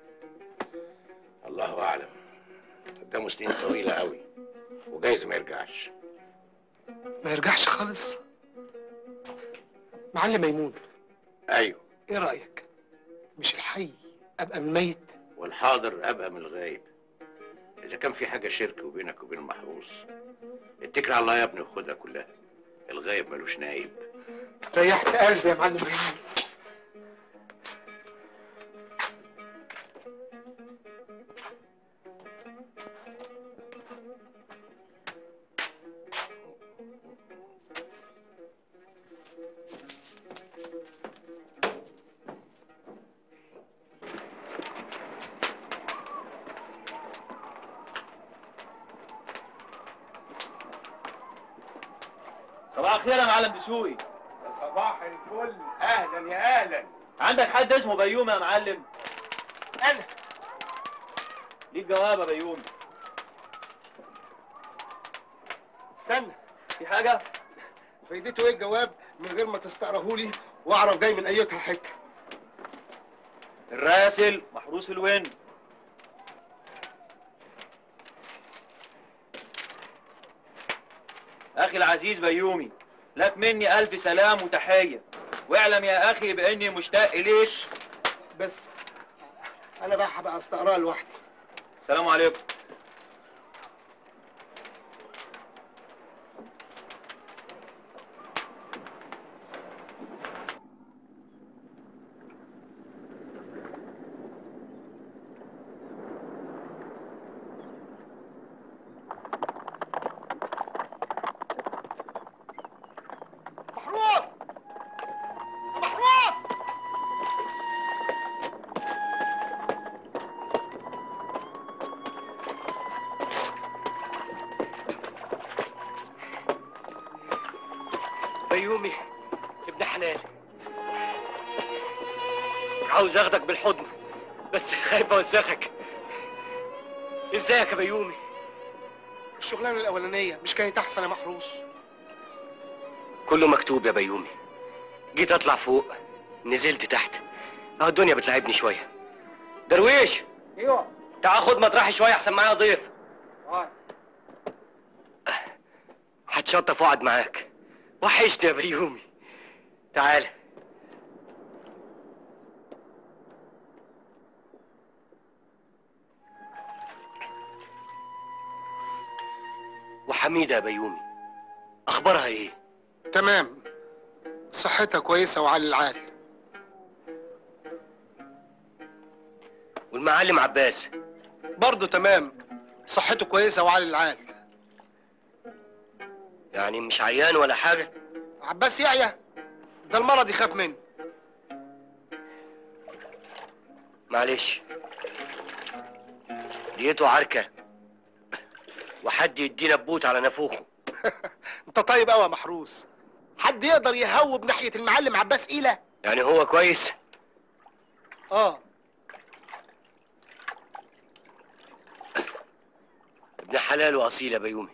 الله اعلم قدامه سنين طويله قوي وجايز ما يرجعش ما يرجعش خالص معلم ميمون ايوه ايه رايك مش الحي ابقى من الميت والحاضر ابقى من الغايب اذا كان في حاجه شرك وبينك وبين المحروس اتكل على الله يا ابني وخدها كلها الغايب ملوش نايب ريحت قلبي يا معلم ميمون صباح الخير يا معلم دسوقي صباح الفل اهلا يا اهلا عندك حد اسمه بيومي يا معلم انا ليك جواب يا بيومي استنى في حاجه فايدته ايه الجواب من غير ما تستقرهولي واعرف جاي من ايتها حته الراسل محروس الون اخي العزيز بيومي لك مني الف سلام وتحيه واعلم يا اخي باني مشتاق اليك بس انا بقى هبقى استقرا لوحدي سلام عليكم محروس محروس بيومي ابن حلال عاوز اخدك بالحضن بس خايف اوسخك ازيك يا بيومي الشغلانه الاولانيه مش كانت احسن يا محروس كله مكتوب يا بيومي جيت اطلع فوق نزلت تحت اهو الدنيا بتلعبني شويه درويش ايوه تعال خد مطرحي شويه احسن معايا ضيف هتشطف واقعد معاك وحشني يا بيومي تعال وحميدة يا بيومي اخبارها ايه تمام صحتها كويسه وعلى العال والمعلم عباس برضه تمام صحته كويسه وعلى العال يعني مش عيان ولا حاجه عباس يعيا ده المرض يخاف منه معلش لقيته عركه وحد يدينا بوت على نافوخه انت طيب قوي يا محروس حد يقدر يهوب ناحيه المعلم عباس ايله يعني هو كويس اه ابن حلال واصيل يا بيومي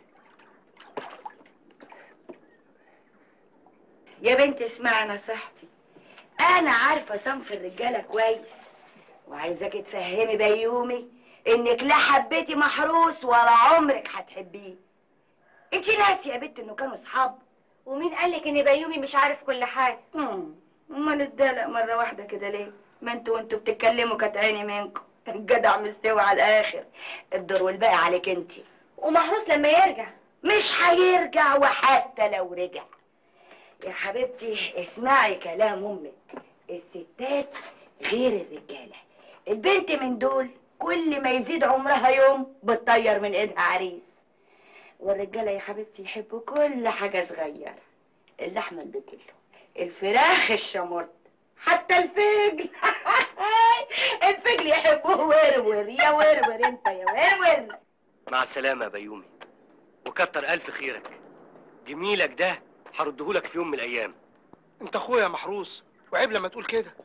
يا بنت اسمعي نصيحتي انا عارفه صنف الرجاله كويس وعايزاكي تفهمي بيومي انك لا حبيتي محروس ولا عمرك هتحبيه انت ناسيه يا بنت انه كانوا صحاب ومين قالك ان بيومي مش عارف كل حاجه مم، امال اتدلق مره واحده كده ليه ما انتوا وانتوا بتتكلموا كانت عيني منكم الجدع مستوي على الاخر الدور والباقي عليك انت ومحروس لما يرجع مش هيرجع وحتى لو رجع يا حبيبتي اسمعي كلام امك الستات غير الرجاله البنت من دول كل ما يزيد عمرها يوم بتطير من ايدها عريس والرجاله يا حبيبتي يحبوا كل حاجه صغيره اللحمه البتلو الفراخ الشمرت حتى الفجل الفجل يحبوه ورور يا ورور انت يا ورور مع السلامه يا بيومي وكتر الف خيرك جميلك ده هردهولك في يوم من الايام انت اخويا يا محروس وعيب لما تقول كده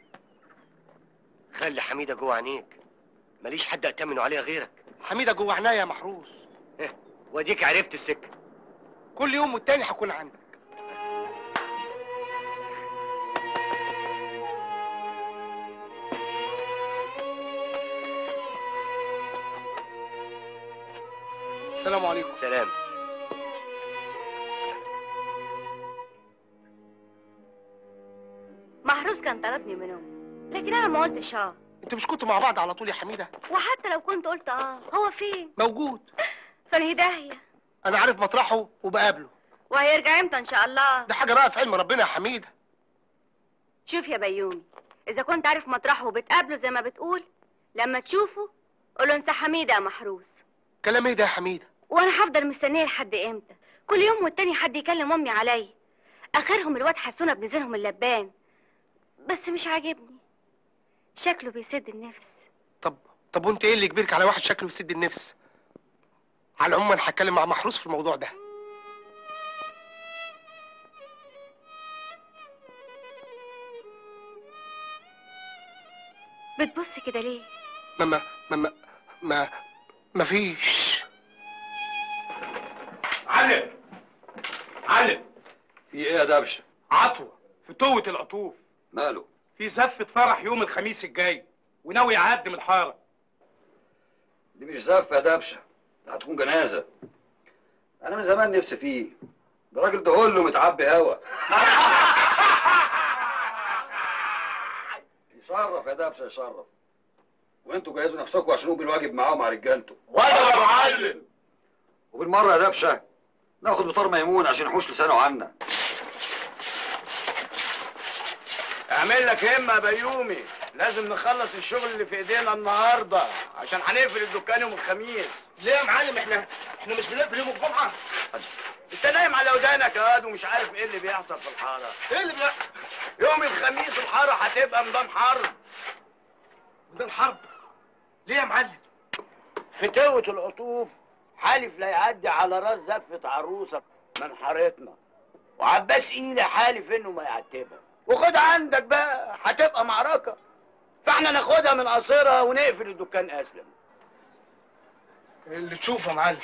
خلي حميده جوه عينيك ماليش حد اتمنه عليها غيرك حميده جوه عناية يا محروس واديك عرفت السكه كل يوم والتاني هكون عندك السلام عليكم سلام محروس كان طلبني منهم لكن انا ما قلتش اه انتوا مش كنتوا مع بعض على طول يا حميده وحتى لو كنت قلت اه هو فين موجود فانهي داهيه انا عارف مطرحه وبقابله وهيرجع امتى ان شاء الله ده حاجه بقى في علم ربنا يا حميده شوف يا بيومي اذا كنت عارف مطرحه وبتقابله زي ما بتقول لما تشوفه قوله انت حميده يا محروس كلام ايه ده يا حميده وانا هفضل مستنيه لحد امتى كل يوم والتاني حد يكلم امي عليا اخرهم الواد حسونه ابن زينهم اللبان بس مش عاجبني شكله بيسد النفس طب وانت ايه اللي يجبرك على واحد شكله يسد النفس على العموم انا هتكلم مع محروس في الموضوع ده بتبص كده ليه ما ما ما ما ما, ما فيش علم علم في ايه يا دبشه عطوة في توة القطوف ماله في زفة فرح يوم الخميس الجاي وناوي يعدم الحارة دي مش زفه يا دبشه ده هتكون جنازه انا من زمان نفسي فيه ده راجل ده له متعبي هوا يشرف يا دبشه يشرف وانتوا جهزوا نفسكم عشان نقوم بالواجب معاه مع رجالته وانا يا معلم وبالمره يا دبشه ناخد بطار ميمون عشان يحوش لسانه عنا اعمل لك همه يا بيومي لازم نخلص الشغل اللي في ايدينا النهارده عشان هنقفل الدكان يوم الخميس ليه يا معلم احنا احنا مش بنقفل يوم الجمعه انت نايم على ودانك يا واد ومش عارف ايه اللي بيحصل في الحاره ايه اللي بيحصل يوم الخميس الحاره هتبقى ميدان حرب ميدان حرب ليه يا معلم فتوة العطوف حالف لا يعدي على راس زفة عروسة من حارتنا وعباس ايده حالف انه ما يعتبها وخد عندك بقى هتبقى معركة فاحنا ناخدها من قصيرها ونقفل الدكان اسلم اللي تشوفه يا معلم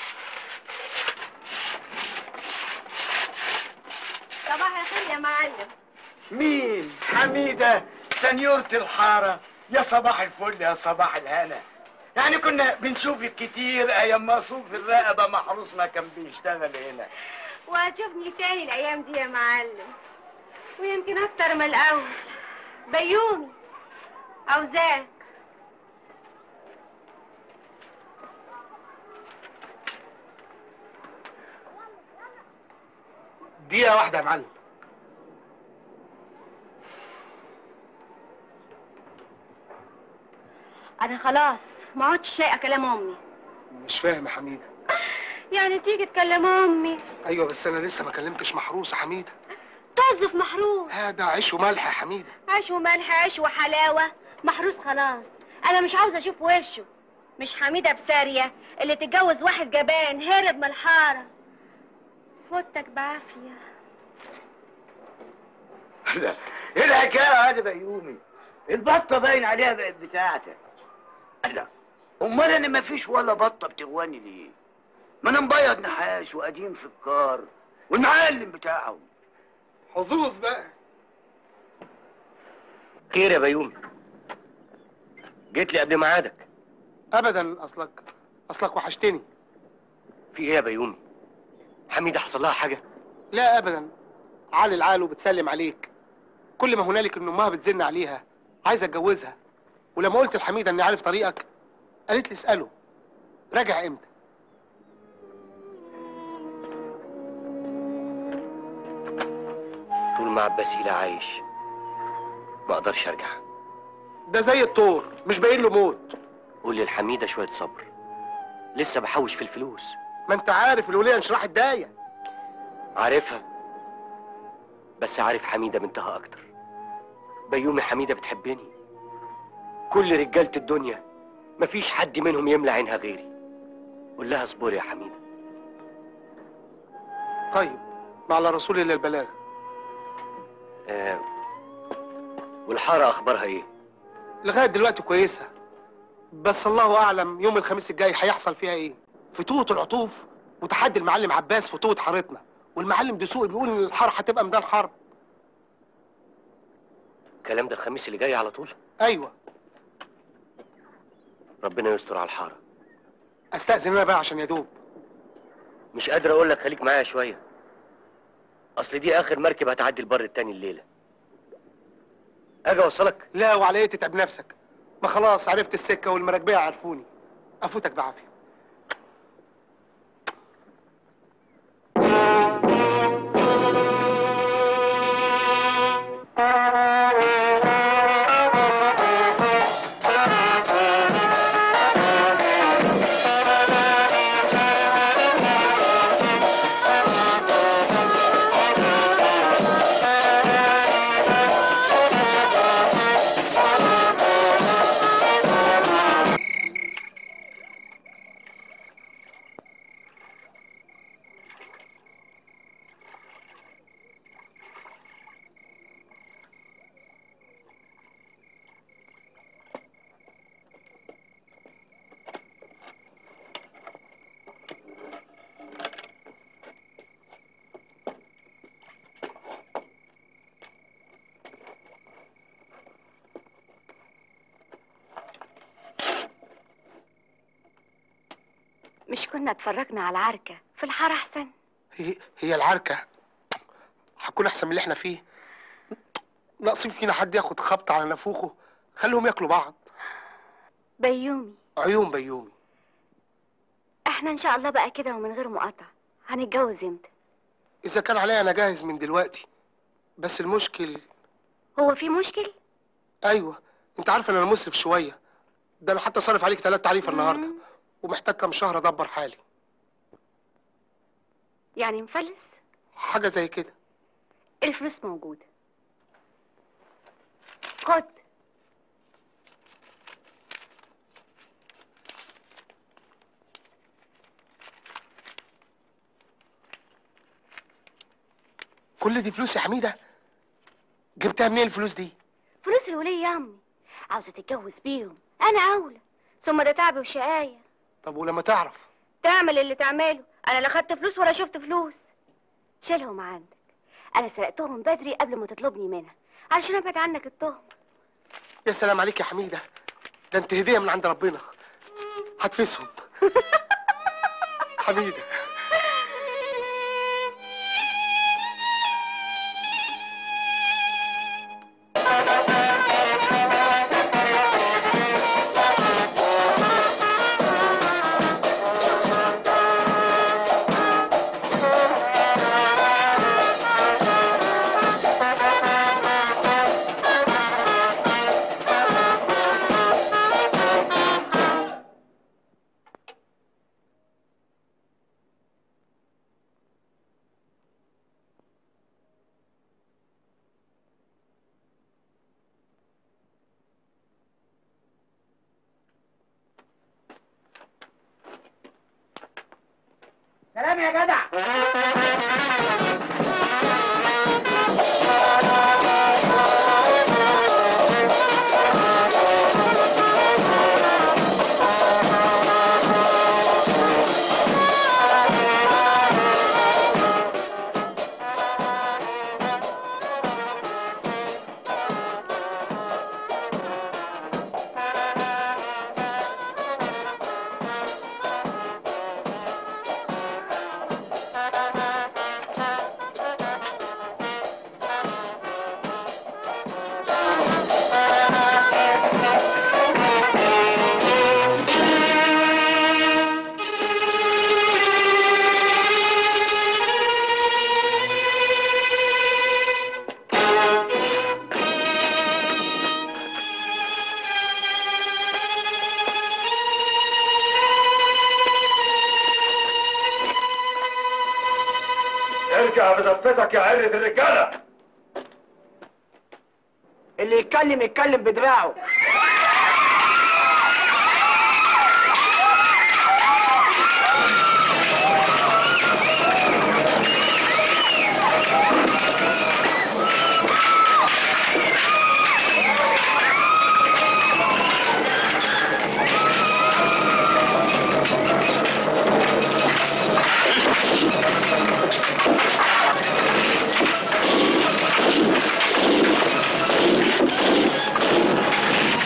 صباح الخير يا معلم مين حميدة سنيورة الحارة يا صباح الفل يا صباح الهنا يعني كنا بنشوفك كتير ايام ما صوف الرقبة محروس ما كان بيشتغل هنا وهتشوفني تاني الايام دي يا معلم ويمكن اكتر من الاول بيومي عاوزاك دقيقه واحده يا معلم انا خلاص ما عدتش شايقه كلام امي مش فاهم يا حميده يعني تيجي تكلم امي ايوه بس انا لسه ما كلمتش محروس يا حميده توظف محروس هذا عيش وملح يا حميده عيش وملح عيش وحلاوه محروس خلاص انا مش عاوزه اشوف وشه مش حميده بساريه اللي تتجوز واحد جبان هرب من الحاره فوتك بعافيه لا ايه الحكايه هذا بيومي البطه باين عليها بقت بتاعتك لا امال انا ما فيش ولا بطه بتغواني ليه ما انا مبيض نحاس وقديم في الكار والمعلم بتاعه حظوظ بقى خير يا بيومي جيت لي قبل ميعادك ابدا اصلك اصلك وحشتني في ايه يا بيومي حميده حصل لها حاجه لا ابدا علي العال وبتسلم عليك كل ما هنالك ان امها بتزن عليها عايزه اتجوزها ولما قلت لحميده اني عارف طريقك قالت لي اساله راجع امتى طول ما عباس إيلا عايش ما اقدرش ارجع ده زي الطور مش باين له موت قول لي الحميده شويه صبر لسه بحوش في الفلوس ما انت عارف الوليه انشراح الدايه عارفها بس عارف حميده بنتها اكتر بيومي حميده بتحبني كل رجاله الدنيا مفيش حد منهم يملى عينها غيري قول لها اصبري يا حميده طيب ما على رسول الله البلاغ آه والحاره اخبارها ايه لغايه دلوقتي كويسه بس الله اعلم يوم الخميس الجاي هيحصل فيها ايه فتوة العطوف وتحدي المعلم عباس فتوة حارتنا والمعلم دسوقي بيقول ان الحاره هتبقى ميدان حرب الكلام ده الخميس اللي جاي على طول ايوه ربنا يستر على الحاره استاذن انا بقى عشان يدوب مش قادر اقول لك خليك معايا شويه اصل دي اخر مركب هتعدي البر التاني الليله اجي اوصلك لا وعلى ايه تتعب نفسك ما خلاص عرفت السكه والمراكبيه عرفوني افوتك بعافيه مش كنا اتفرجنا على العركة في الحارة أحسن هي, هي العركه هتكون احسن من اللي احنا فيه ناقصين فينا حد ياخد خبط على نافوخه خليهم ياكلوا بعض بيومي عيون بيومي احنا ان شاء الله بقى كده ومن غير مقاطعة هنتجوز امتى اذا كان عليا انا جاهز من دلوقتي بس المشكل هو في مشكل ايوه انت عارف ان انا مسرف شويه ده انا حتى صارف عليك ثلاث تعريف النهارده ومحتاج كام شهر ادبر حالي يعني مفلس حاجه زي كده الفلوس موجودة خد كل دي فلوس يا حميده جبتها منين الفلوس دي فلوس الولية يا امي عاوزة تتجوز بيهم انا اولى ثم ده تعب وشقاية طب ولما تعرف تعمل اللي تعمله انا لا خدت فلوس ولا شفت فلوس شيلهم عندك انا سرقتهم بدري قبل ما تطلبني منها علشان ابعد عنك التهم يا سلام عليك يا حميده ده انت هديه من عند ربنا هتفسهم حميده سلام يا جدع ارجع بزفتك يا عرة الرجالة اللي يتكلم يتكلم بدراعه ارجع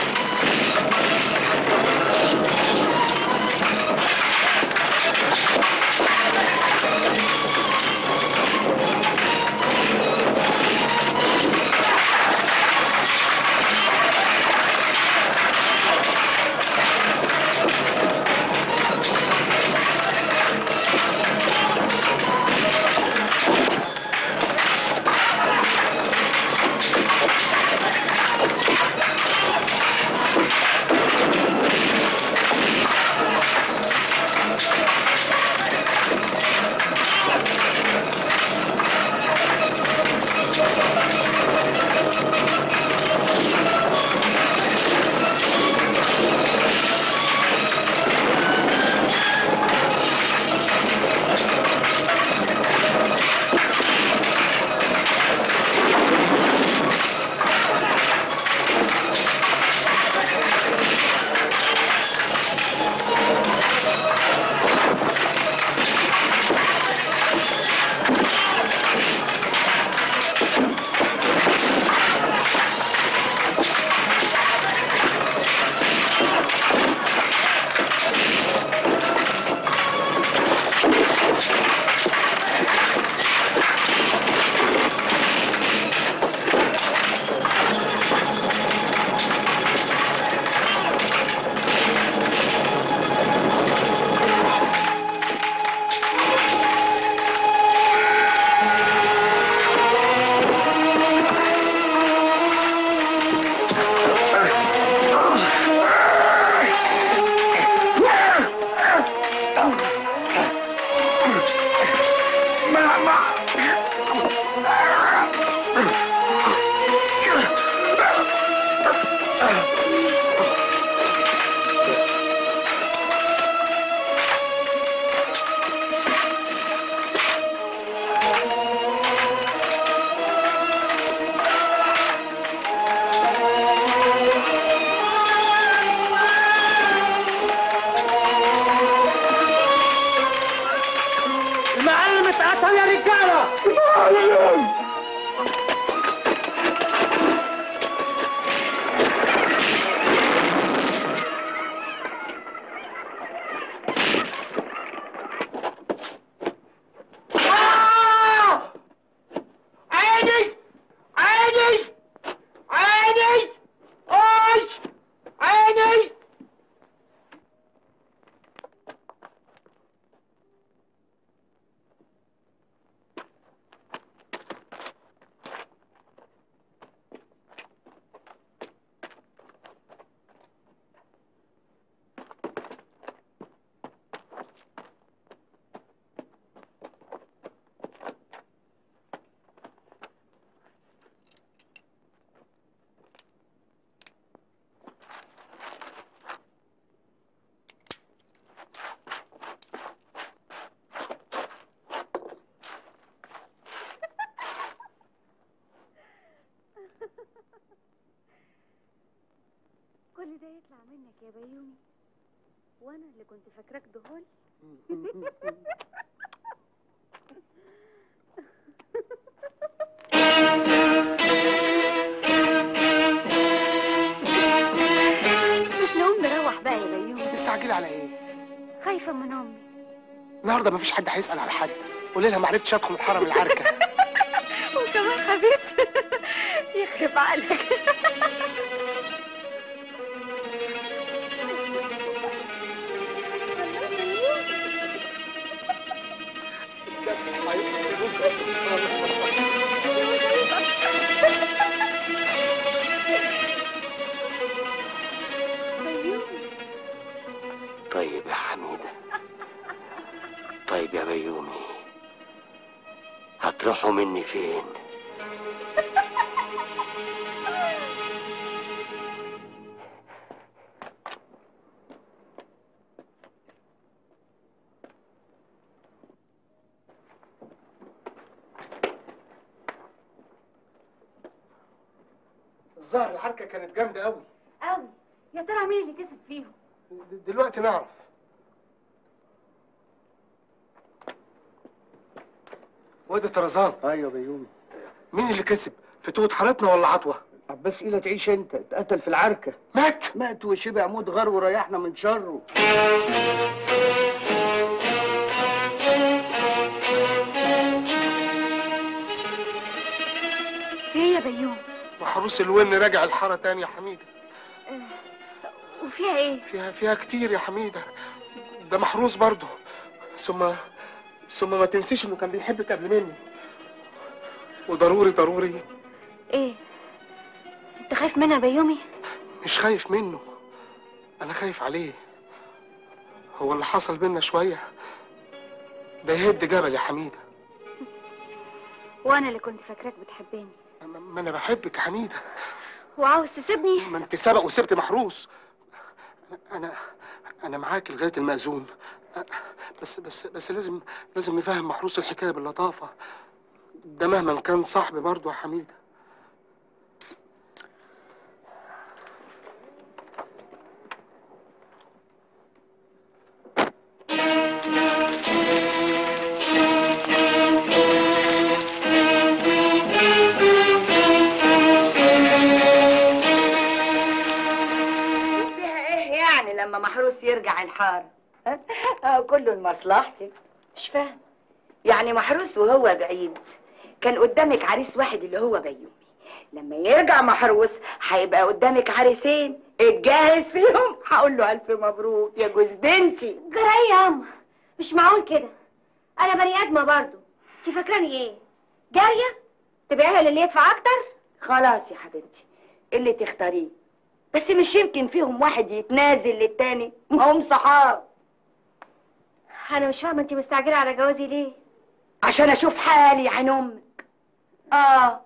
بطل يا رجاله عيني عيني عيني اي عيني كل ده يطلع منك يا بيومي وانا اللي كنت فاكراك دهول مش نقوم نروح بقى يا بيومي مستعجله على ايه خايفه من امي النهارده مفيش حد هيسال على حد قولي لها ما عرفتش ادخل الحرم العركه وكمان خبيث يخرب عقلك طيب يا حميدة طيب يا بيومي هتروحوا مني فين الظاهر العركه كانت جامده قوي قوي يا ترى مين اللي كسب فيهم دلوقتي نعرف واد طرزان ايوه بيومي مين اللي كسب فتوة حارتنا ولا عطوه عباس إيلة تعيش انت اتقتل في العركه مات مات وشبع موت غر وريحنا من شره في ايه يا بيوم محروس الون راجع الحاره تاني يا حميده وفيها ايه فيها فيها كتير يا حميده ده محروس برضه ثم ثم ما تنسيش انه كان بيحبك قبل مني وضروري ضروري ايه انت خايف منها يا بيومي مش خايف منه انا خايف عليه هو اللي حصل بينا شويه ده يهد جبل يا حميده وانا اللي كنت فاكراك بتحبني ما انا بحبك يا حميده وعاوز تسيبني ما انت سبق وسبت محروس انا انا معاك لغايه المأذون بس بس بس لازم لازم نفهم محروس الحكايه باللطافه ده مهما كان صاحبي برضه يا حميده فيها ايه يعني لما محروس يرجع الحارة اه كله لمصلحتك مش فاهم يعني محروس وهو بعيد كان قدامك عريس واحد اللي هو بيومي لما يرجع محروس هيبقى قدامك عريسين اتجهز فيهم هقول له الف مبروك يا جوز بنتي جراي يا اما مش معقول كده انا بني ادمه برضو انت فاكراني ايه جاريه تبيعيها للي يدفع اكتر خلاص يا حبيبتي اللي تختاريه بس مش يمكن فيهم واحد يتنازل للتاني ما هم صحاب انا مش فاهمه انت مستعجله على جوازي ليه عشان اشوف حالي عين امك اه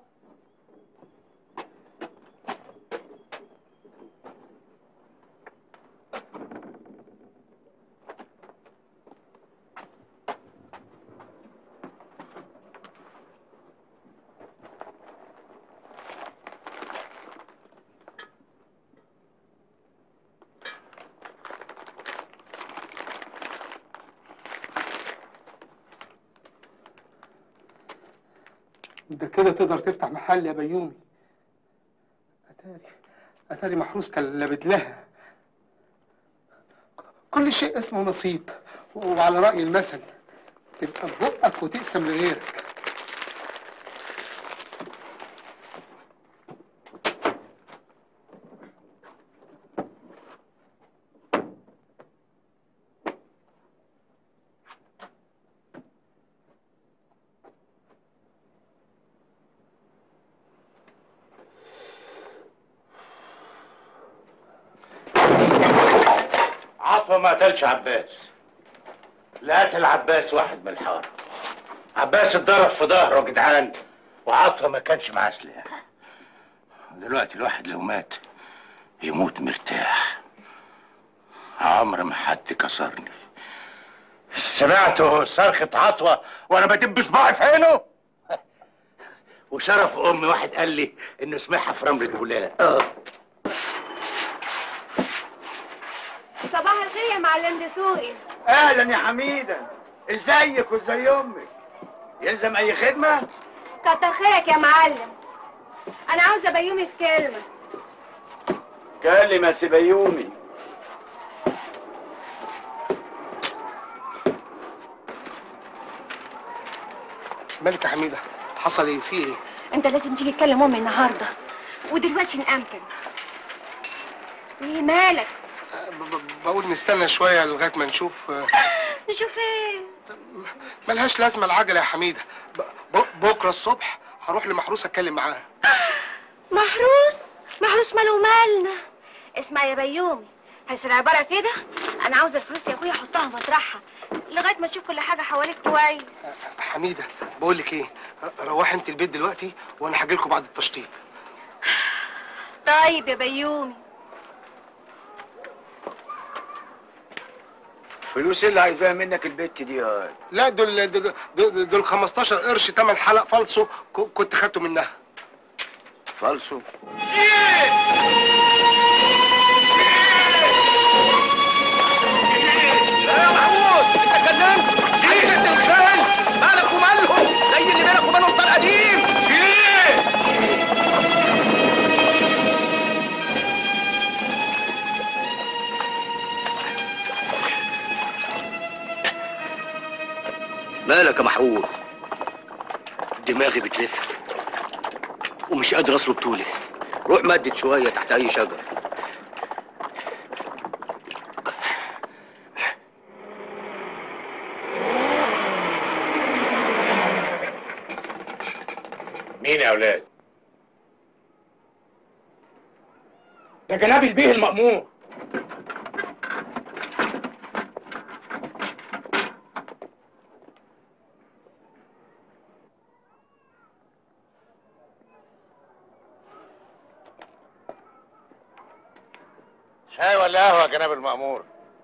ده كده تقدر تفتح محل يا بيومي اتاري اتاري محروس كان لابد لها كل شيء اسمه نصيب وعلى رأي المثل تبقى ببقك وتقسم لغيرك عطوة ما قتلش عباس لا قتل عباس واحد من الحارة عباس اتضرب في ظهره يا جدعان وعطوة ما كانش معاه سلاح دلوقتي الواحد لو مات يموت مرتاح عمر ما حد كسرني سمعته صرخة عطوة وانا بدب صباعي في عينه وشرف امي واحد قال لي انه سمعها في رمل الولاء اه صباح الخير يا معلم دسوقي اهلا يا حميده ازيك وازي امك يلزم اي خدمه كتر خيرك يا معلم انا عاوزه بيومي في كلمه كلم يا سبيومي مالك يا حميده حصل ايه في ايه انت لازم تيجي تكلم امي النهارده ودلوقتي نأمكن ايه مالك ب- ب- بقول نستنى شويه لغايه ما نشوف آه، نشوف ايه ملهاش لازمه العجله يا حميده ب- ب- بكره الصبح هروح لمحروس اتكلم معاه محروس محروس ماله مالنا اسمع يا بيومي هيصير عباره كده انا عاوزه الفلوس يا اخويا احطها مطرحها لغايه ما تشوف كل حاجه حواليك كويس حميده بقول لك ايه ر- روحي انت البيت دلوقتي وانا هاجي لكم بعد التشطيب طيب يا بيومي فلوس اللي عايزاها منك البت دي يا لا دول دول, دول, دول 15 قرش تمن حلق فالصو ك- كنت خدته منها فالصو يا محمود انت اتكلمت شيل انت الخال مالك ومالهم زي اللي بينك وبينهم طار قديم شيل مالك يا محروس دماغي بتلف ومش قادر اصلب طولي روح مدد شويه تحت اي شجر مين يا اولاد ده جناب البيه المأمور شاي ولا قهوه يا جناب المأمور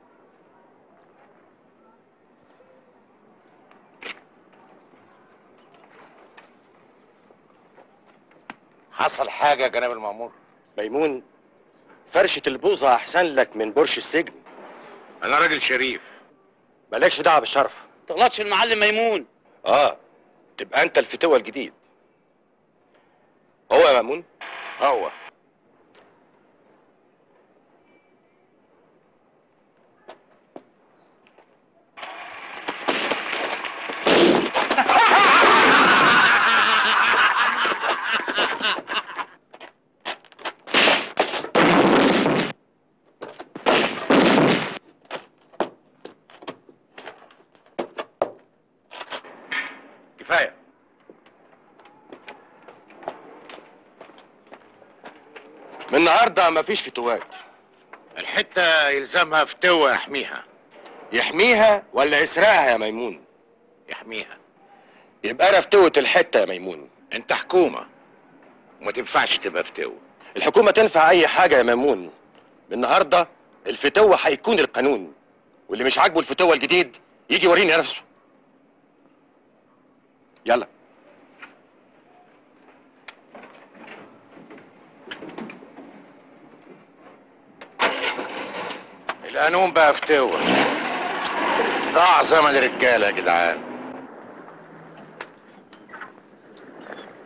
حصل حاجه يا جناب المأمور ميمون فرشة البوظة أحسن لك من برش السجن انا راجل شريف مالكش دعوة بالشرف تغلطش المعلم ميمون اه تبقى أنت الفتوة الجديد هو يا ميمون هو كفايه من النهاردة مفيش فتوات الحته يلزمها فتوه يحميها يحميها ولا يسرقها يا ميمون يحميها يبقى أنا فتوة الحتة يا ميمون انت حكومه وما تنفعش تبقى فتوه الحكومة تنفع أي حاجة يا ميمون من النهاردة الفتوة هيكون القانون واللي مش عاجبه الفتوة الجديد يجي يوريني نفسه يلا القانون بقى فتوه ضاع زمن الرجاله يا جدعان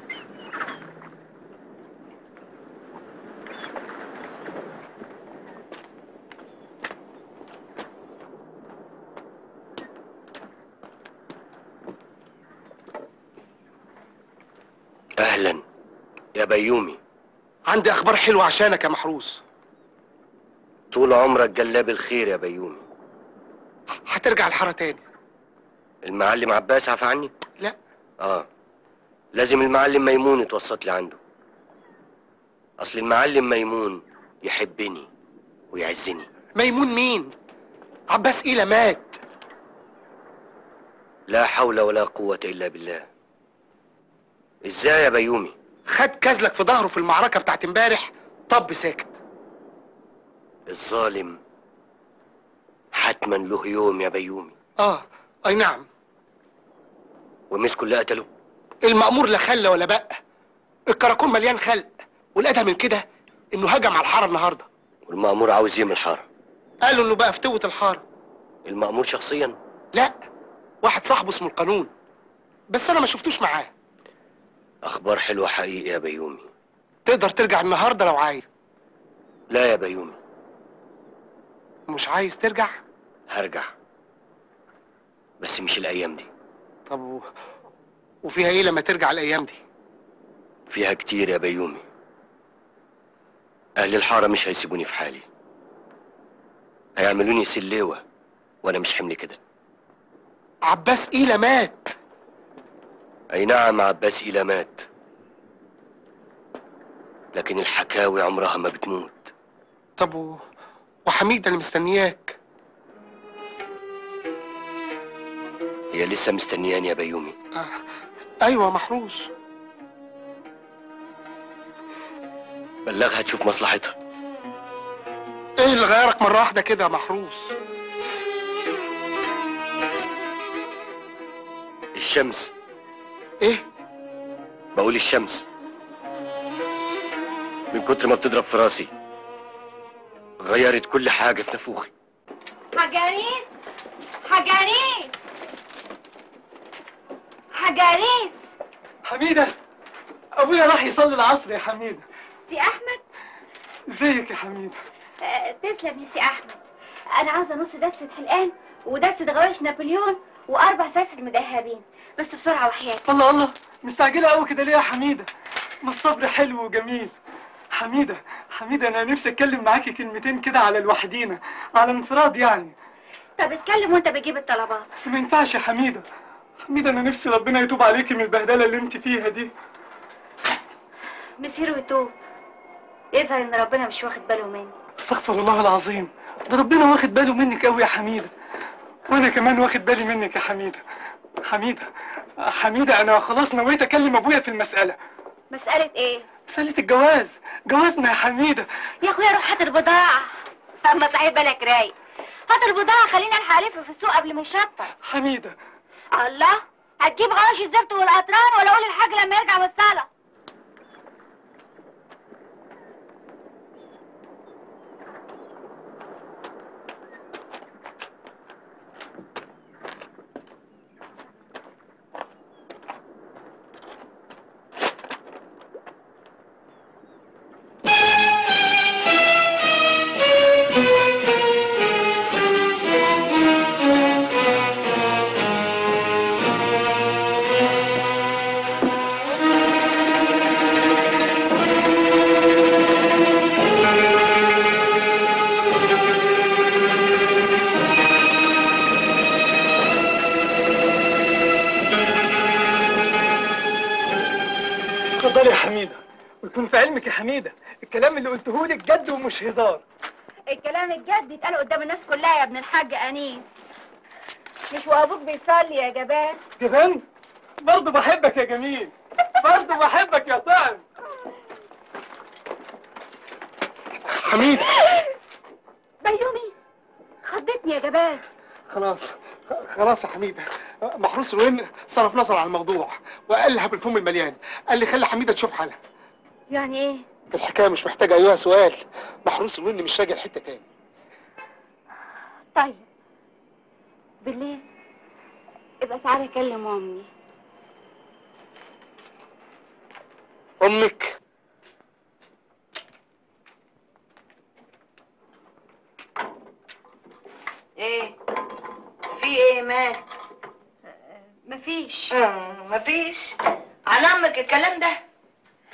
اهلا يا بيومي عندي اخبار حلوه عشانك يا محروس طول عمرك جلاب الخير يا بيومي هترجع الحاره تاني المعلم عباس عفى عني لا اه لازم المعلم ميمون يتوسط لي عنده اصل المعلم ميمون يحبني ويعزني ميمون مين عباس إيلة مات لا حول ولا قوة إلا بالله ازاي يا بيومي خد كزلك في ظهره في المعركه بتاعت امبارح طب ساكت الظالم حتما له يوم يا بيومي اه اي نعم ومسكوا اللي قتله المأمور لا خلى ولا بقى الكراكون مليان خلق والأدهى من كده انه هجم على الحاره النهارده والمأمور عاوز ايه من الحارة قالوا انه بقى فتوة الحاره المأمور شخصيا لا واحد صاحبه اسمه القانون بس انا ما شفتوش معاه اخبار حلوة حقيقي يا بيومي تقدر ترجع النهارده لو عايز لا يا بيومي مش عايز ترجع هرجع بس مش الايام دي طب و... وفيها ايه لما ترجع الايام دي فيها كتير يا بيومي اهل الحارة مش هيسيبوني في حالي هيعملوني سليوة وانا مش حمل كده عباس إيلة مات اي نعم عباس إلى مات لكن الحكاوي عمرها ما بتموت طب و... وحميدة اللي مستنياك هي لسه مستنياني يا بيومي ايوه محروس بلغها تشوف مصلحتها ايه اللي غيرك مره واحده كده يا محروس الشمس ايه بقول الشمس من كتر ما بتضرب في راسي غيرت كل حاجة في نافوخي حجاريس حجاريس حجاريس حميدة أبويا راح يصلي العصر يا حميدة سي احمد ازيك يا حميدة آه، تسلم يا سي احمد انا عاوزه نص دستة حلقان ودستة غوايش نابليون واربع سلاسل مدهبين بس بسرعه وحياتي الله الله مستعجلة قوي كده ليه يا حميدة ما الصبر حلو وجميل حميدة حميدة أنا نفسي أتكلم معاكي كلمتين كده على الوحدينا على انفراد يعني طب اتكلم وانت بتجيب الطلبات بس ما ينفعش يا حميدة حميدة أنا نفسي ربنا يتوب عليكي من البهدلة اللي أنت فيها دي مسير ويتوب يظهر ان ربنا مش واخد باله مني استغفر الله العظيم ده ربنا واخد باله منك قوي يا حميدة وأنا كمان واخد بالي منك يا حميدة حميدة حميدة أنا خلاص نويت أكلم أبويا في المسألة مسألة ايه؟ مسألة الجواز جوازنا يا حميدة يا اخويا روح هات البضاعة اما صحيح بالك رايق هات البضاعة خلينا الحق الف في السوق قبل ما يشطر حميدة الله هتجيب غواش الزفت والقطران ولا اقول الحاج لما يرجع من الصلاة اتفضلي يا حميدة ويكون في علمك يا حميدة الكلام اللي قلته لك جد ومش هزار الكلام الجد يتقال قدام الناس كلها يا ابن الحاج انيس مش وابوك بيصلي يا جبان جبان برضه بحبك يا جميل برضه بحبك يا طعم حميدة بيومي خضتني يا جبان خلاص خلاص يا حميدة محروس الوين صرف نظر عن الموضوع وقال لها بالفم المليان قال لي خلي حميدة تشوف حالها يعني ايه الحكاية مش محتاجة أيها سؤال محروس الوين مش راجع حتة تاني طيب بالليل ابقى تعالى كلم امي أمك ايه في ايه مال مفيش آه مفيش على امك الكلام ده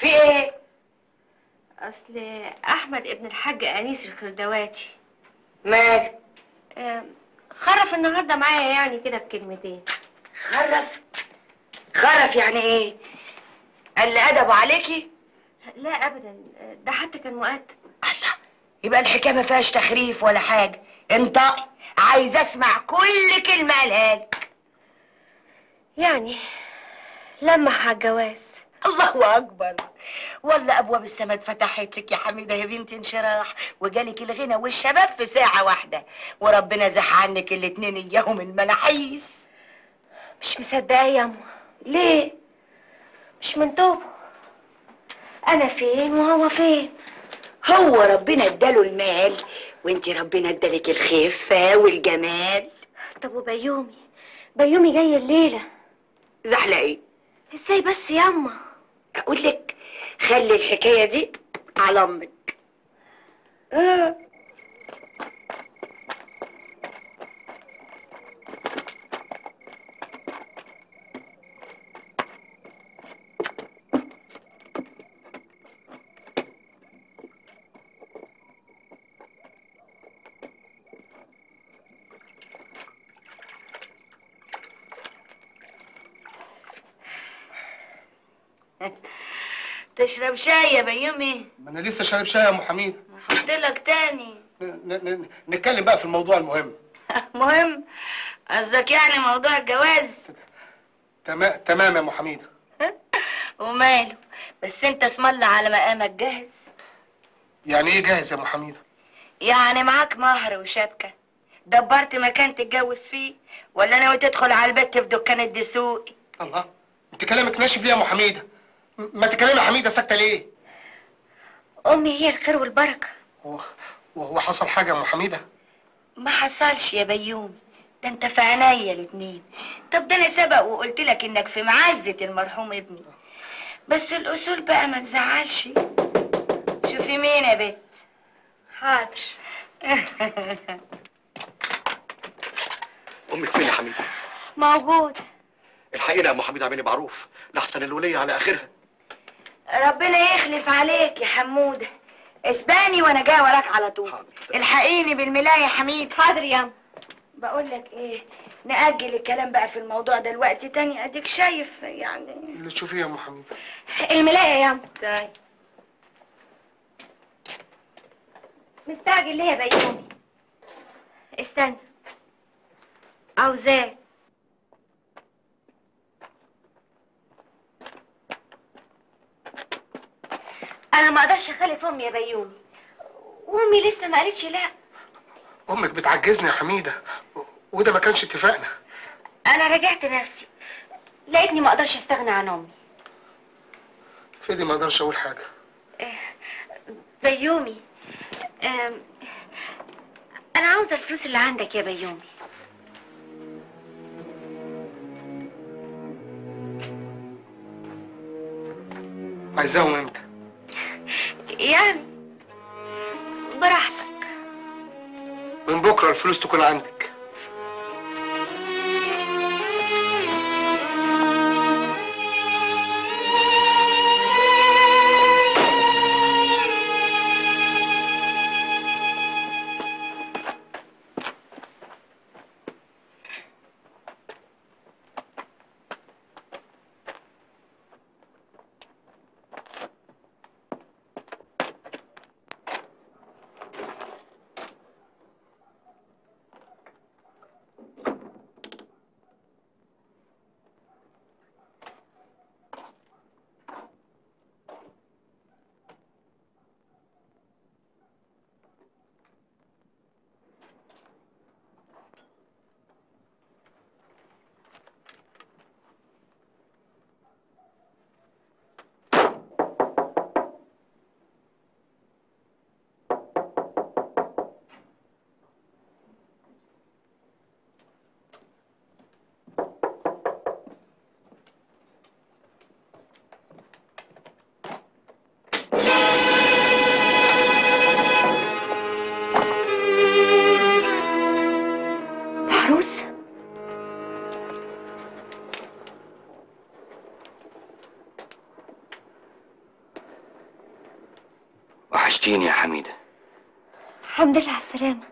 في ايه اصل احمد ابن الحاج انيس الخردواتي مال آم، خرف النهارده معايا يعني كده بكلمتين خرف خرف يعني ايه قال لي ادبه عليكي لا ابدا ده حتى كان مؤدب يبقى الحكايه ما فيهاش تخريف ولا حاجه انطقي عايز اسمع كل كلمه قالها لك يعني لمح على الجواز الله اكبر والله ابواب السماء اتفتحت لك يا حميده يا بنتي انشراح وجالك الغنى والشباب في ساعه واحده وربنا زح عنك الاتنين اياهم المناحيس مش مصدقه يا اما ليه مش من توبه انا فين وهو فين هو ربنا اداله المال وانتي ربنا ادالك الخفه والجمال طب وبيومي بيومي جاي الليله زحلقي ازاي بس ياما اقول لك خلي الحكايه دي على امك آه. تشرب شاي يا بيومي ما انا لسه شارب شاي يا ام حميد حط لك تاني ن- ن- ن- نتكلم بقى في الموضوع المهم مهم قصدك يعني موضوع الجواز تمام تمام يا ام حميده وماله بس انت اسم الله على مقامك جاهز يعني ايه جاهز يا ام حميده يعني معاك مهر وشبكه دبرت مكان تتجوز فيه ولا ناوي تدخل على البت في دكان الدسوقي الله انت كلامك ناشف ليه يا ام حميده م- ما تكلمي يا حميده ساكته ليه امي هي الخير والبركه وهو حصل حاجه يا ام حميده ما حصلش يا بيومي ده انت في عينيا الاتنين طب ده انا سبق وقلت لك انك في معزة المرحوم ابني بس الاصول بقى ما تزعلش شوفي مين يا بت حاضر امك فين يا حميده موجود الحقيقه يا ام حميده اعملي معروف لحسن الوليه على اخرها ربنا يخلف عليك يا حمودة اسباني وانا جاي وراك على طول الحقيني بالملاية يا حميد حاضر يا بقول لك ايه نأجل الكلام بقى في الموضوع ده الوقت تاني اديك شايف يعني اللي تشوفيه يا ام حميده الملايه يا اما طيب مستعجل ليه يا بيومي استنى عاوزاه انا ما اقدرش اخالف امي يا بيومي وامي لسه ما قالتش لا امك بتعجزني يا حميده وده ما كانش اتفاقنا انا راجعت نفسي لقيتني ما اقدرش استغنى عن امي فدي ما اقدرش اقول حاجه بيومي أم، انا عاوزه الفلوس اللي عندك يا بيومي عايزاهم امتى يعني براحتك من بكره الفلوس تكون عندك محروس وحشتيني يا حميدة الحمد لله على السلامة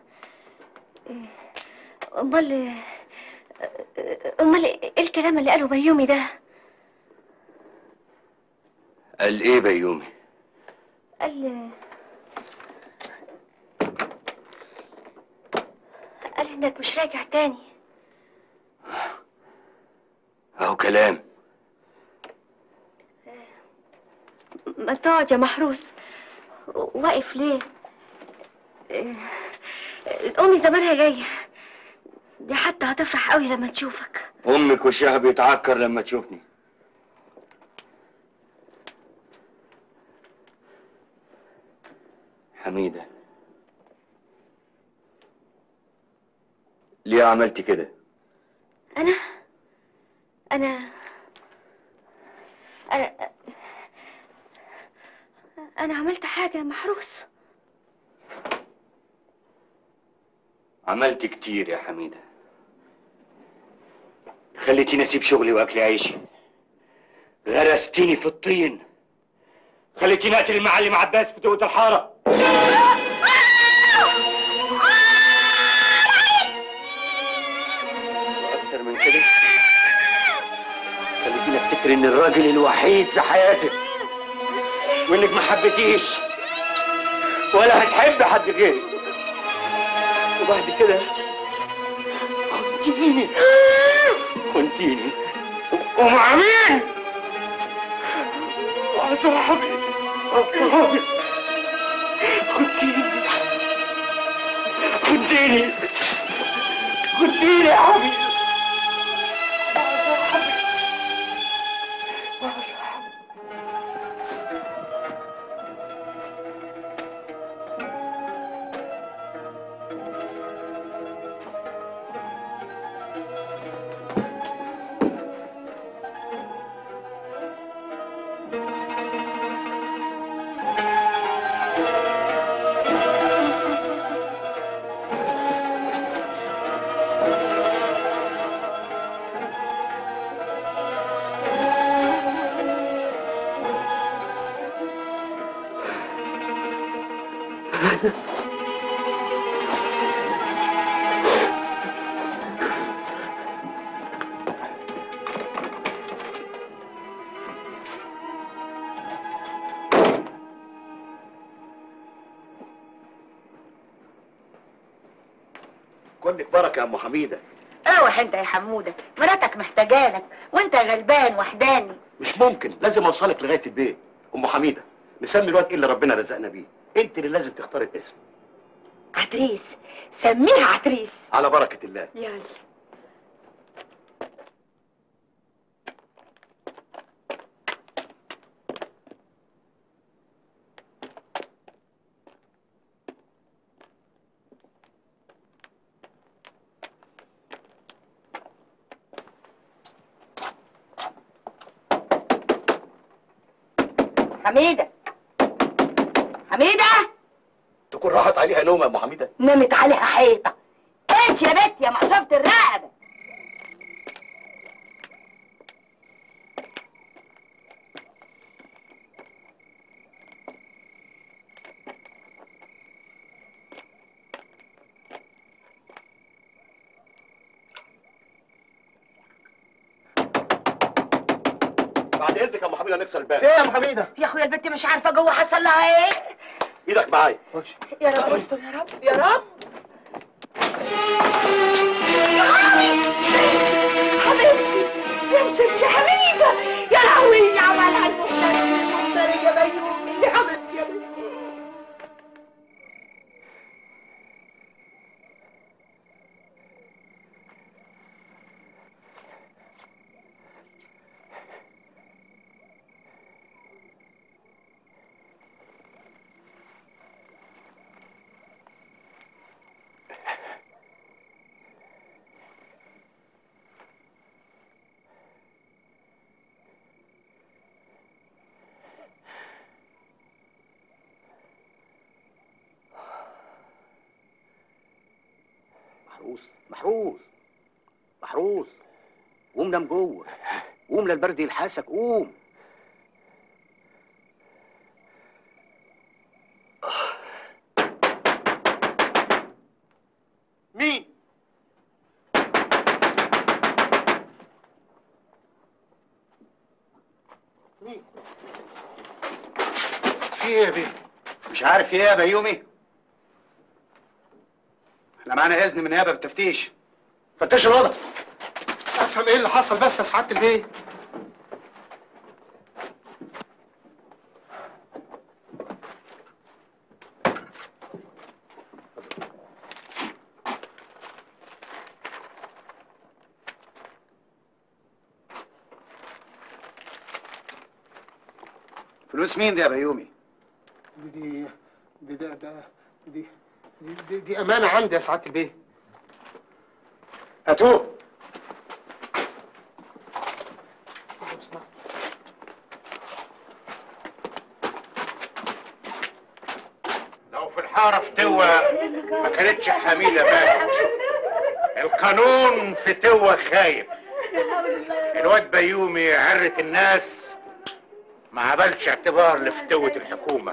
امال امال ايه الكلام اللي قاله بيومي ده قال ايه بيومي قال قال انك مش راجع تاني اهو كلام ما تقعد يا محروس واقف ليه آه، امي زمانها جايه دي حتى هتفرح قوي لما تشوفك امك وشها بيتعكر لما تشوفني حميدة ليه عملتي كده انا انا انا انا عملت حاجه يا محروس عملت كتير يا حميدة خليتيني اسيب شغلي واكل عيشي غرستيني في الطين خليتيني اقتل المعلم عباس في توقة الحارة واكتر من كده خليتيني افتكر ان الراجل الوحيد في حياتك وانك ما حبيتيش ولا هتحب حد غيري وبعد كده خنتيني خنتيني ومع مين؟ مع صاحبي مع صاحبي خنتيني خنتيني خنتيني يا حبيبي مع صاحبي مع صاحبي كلك بركه يا ام حميده روح انت يا حموده مراتك محتاجانك وانت غلبان وحداني مش ممكن لازم اوصلك لغايه البيت ام حميده نسمي الواد ايه اللي ربنا رزقنا بيه انت اللي لازم تختار الاسم عتريس سميها عتريس على بركه الله يلا حميده حميده تكون راحت عليها نوم يا ام حميده نامت عليها حيطه انت يا بنت يا مقشفه الرقبه بعد اذنك يا ام حميده نكسر الباب ايه يا ام حميده يا اخويا البنت مش عارفه جوه حصل لها ايه ايدك معايا يا رب استر يا رب يا رب يا خرابي حبيبتي يا ستي حميده يا لهوي يا عمال المفتري المفتري يا بيومي يا حبيبتي يا بيومي محروس محروس محروس قوم نام جوه قوم لا البرد يلحسك قوم في ايه يا بيه؟ مش عارف ايه يا بيومي؟ احنا معانا اذن من النيابه بالتفتيش فتش الوضع افهم ايه اللي حصل بس يا سعاده البيه فلوس مين دي يا بيومي؟ دي دي دي ده دي دي, دي, دي امانه عندي يا سعاده البيه هاتوه لو في الحارة فتوة ما كانتش حميدة ماتت القانون في توة خايب الواد بيومي عرة الناس ما عملش اعتبار لفتوة الحكومة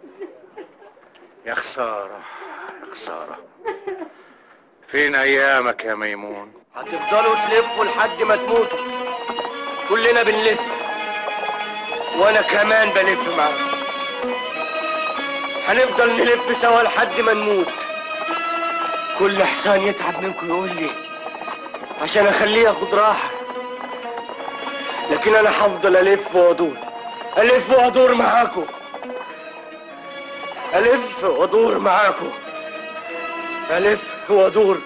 يا خسارة يا خسارة فين أيامك يا ميمون هتفضلوا تلفوا لحد ما تموتوا كلنا بنلف وانا كمان بلف معاكم هنفضل نلف سوا لحد ما نموت كل حصان يتعب منكم يقول لي عشان اخليه ياخد راحه لكن انا هفضل الف وادور الف وادور معاكم الف وادور معاكم الف وادور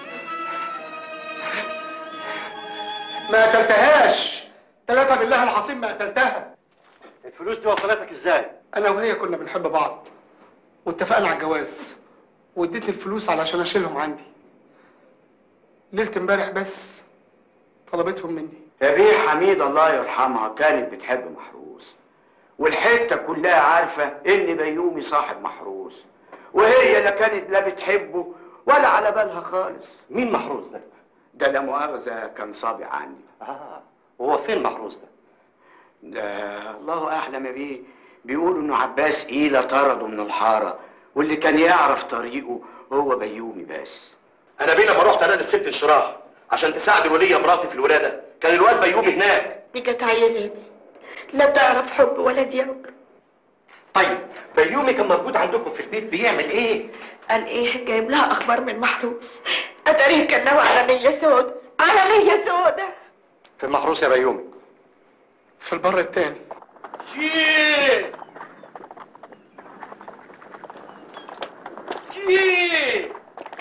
ما قتلتهاش ثلاثة بالله العظيم ما قتلتها الفلوس دي وصلتك ازاي؟ أنا وهي كنا بنحب بعض واتفقنا على الجواز وادتني الفلوس علشان أشيلهم عندي ليلة امبارح بس طلبتهم مني يا بيه حميد الله يرحمها كانت بتحب محروس والحته كلها عارفه ان بيومي صاحب محروس وهي لا كانت لا بتحبه ولا على بالها خالص مين محروس ده؟ ده لا مؤاخذه كان صابع عندي اه هو فين محروس ده؟ ده الله اعلم يا بيه بيقولوا انه عباس ايله طرده من الحاره واللي كان يعرف طريقه هو بيومي بس انا بيه لما رحت انادي الست انشراح عشان تساعد الوليه مراتي في الولاده كان الواد بيومي هناك دي كانت عيانة يا بيه لا تعرف حب ولا ديار طيب بيومي كان موجود عندكم في البيت بيعمل ايه؟ قال ايه جايب لها اخبار من محروس اتاريه كان ناوي على نية سودا على نية سودا في المحروس يا بيومي في البر التاني شيء شيء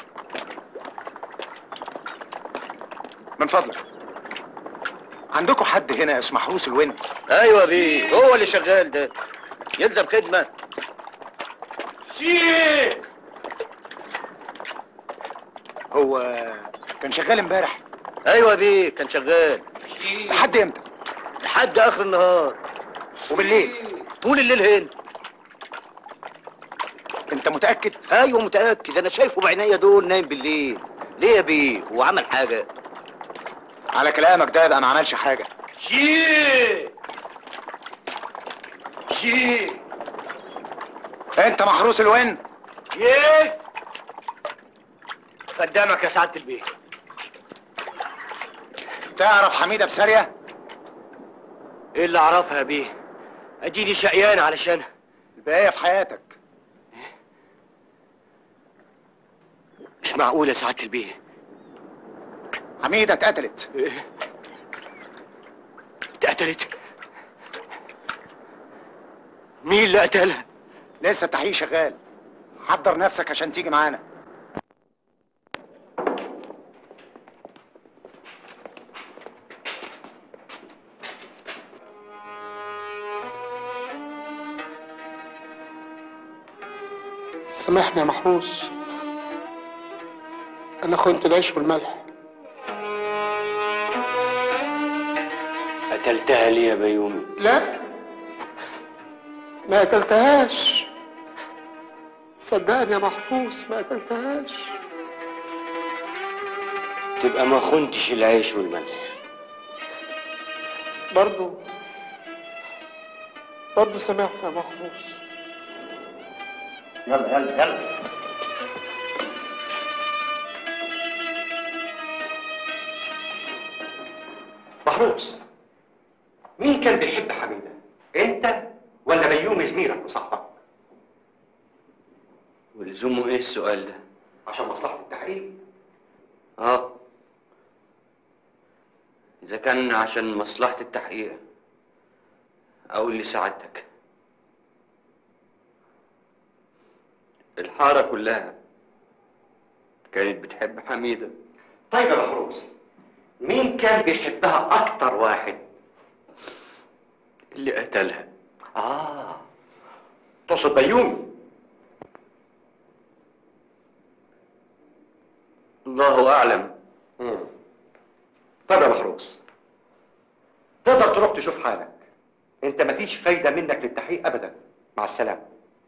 من فضلك عندكم حد هنا اسمه محروس الون ايوه بيه هو اللي شغال ده يلزم خدمه شيء هو كان شغال امبارح ايوه بيه كان شغال لحد امتى لحد اخر النهار وبالليل طول الليل هنا انت متاكد ايوه متاكد انا شايفه بعينيا دول نايم بالليل ليه يا بيه هو عمل حاجه على كلامك ده يبقى ما عملش حاجه شيء شيء انت محروس الون يس قدامك يا سعاده البيه تعرف حميده بساريه ايه اللي اعرفها يا بيه اديني شقيان علشانها البقايه في حياتك مش معقول يا سعاده البيه حميده اتقتلت اتقتلت مين اللي قتلها لسه التحقيق شغال حضر نفسك عشان تيجي معانا سامحني يا محروس أنا خنت العيش والملح قتلتها ليه يا بيومي لا ما قتلتهاش صدقني يا محروس ما قتلتهاش تبقى ما خنتش العيش والملح برضو برضو سامحني يا محروس يلا يلا يلا محروس مين كان بيحب حميده؟ انت ولا بيومي زميلك وصاحبك ولزومه ايه السؤال ده؟ عشان مصلحه التحقيق اه اذا كان عشان مصلحة التحقيق اقول لسعادتك الحارة كلها كانت بتحب حميدة طيب يا محروس مين كان بيحبها اكتر واحد اللي قتلها اه تقصد بيومي الله اعلم مم. طيب يا محروس تقدر تروح تشوف حالك انت مفيش فايده منك للتحقيق ابدا مع السلامه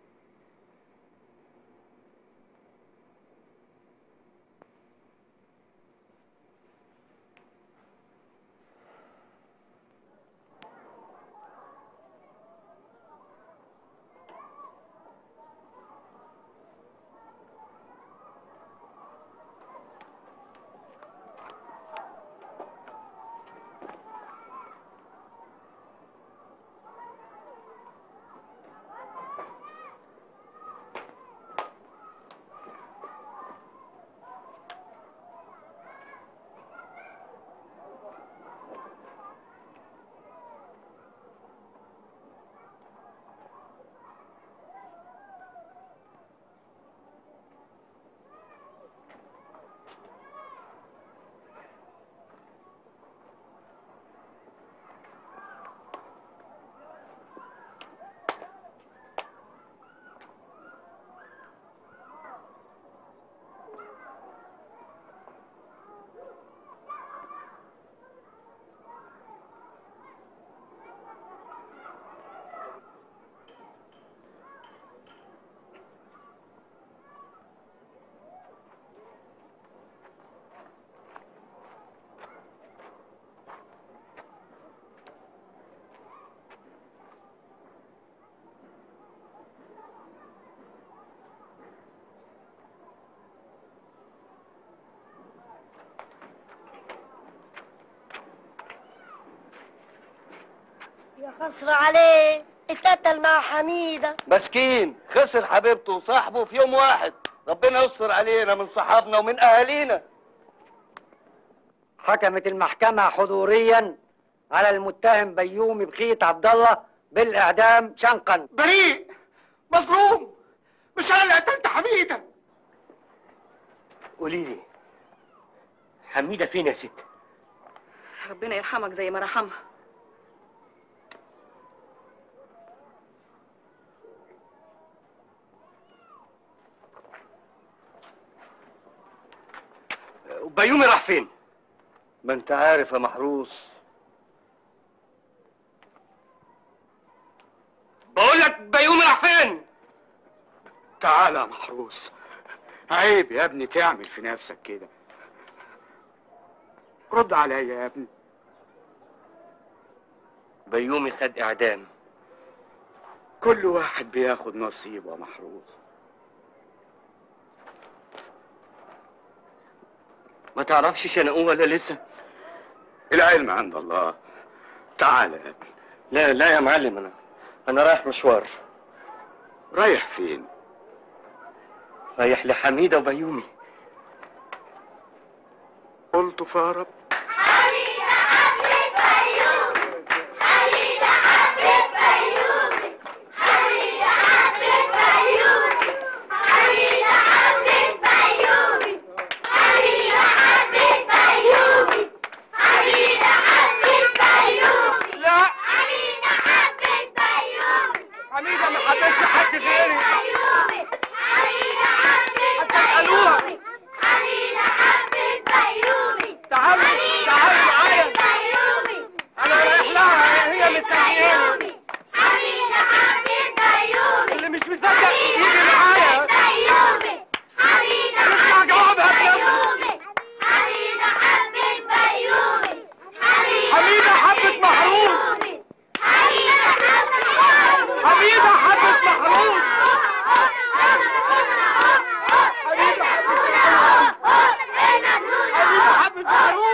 يا خسر عليه اتقتل مع حميدة مسكين خسر حبيبته وصاحبه في يوم واحد ربنا يستر علينا من صحابنا ومن اهالينا حكمت المحكمة حضوريا على المتهم بيومي بخيت عبد الله بالإعدام شنقا بريء مظلوم مش انا اللي قتلت حميده قولي لي حميدة فين يا ست؟ ربنا يرحمك زي ما رحمها بيومي راح فين؟ ما انت عارف يا محروس بقول لك بيومي راح فين؟ تعالى يا محروس عيب يا ابني تعمل في نفسك كده رد عليا يا ابني بيومي خد إعدام كل واحد بياخد نصيبه يا محروس ما تعرفش شنقوه ولا لسه؟ العلم عند الله تعالى يا ابني لا لا يا معلم أنا أنا رايح مشوار رايح فين؟ رايح لحميدة وبيومي قلت فارب لا حميدة ما حبتش حد غيري هتسألوها تعالوا تعالوا معايا أنا رايح لها هي مستنياني اللي مش مصدق يجي معايا اسمع جوابها بنفسه حميدة حبت محروس حميدة حبت محروس حميدة حبت محروس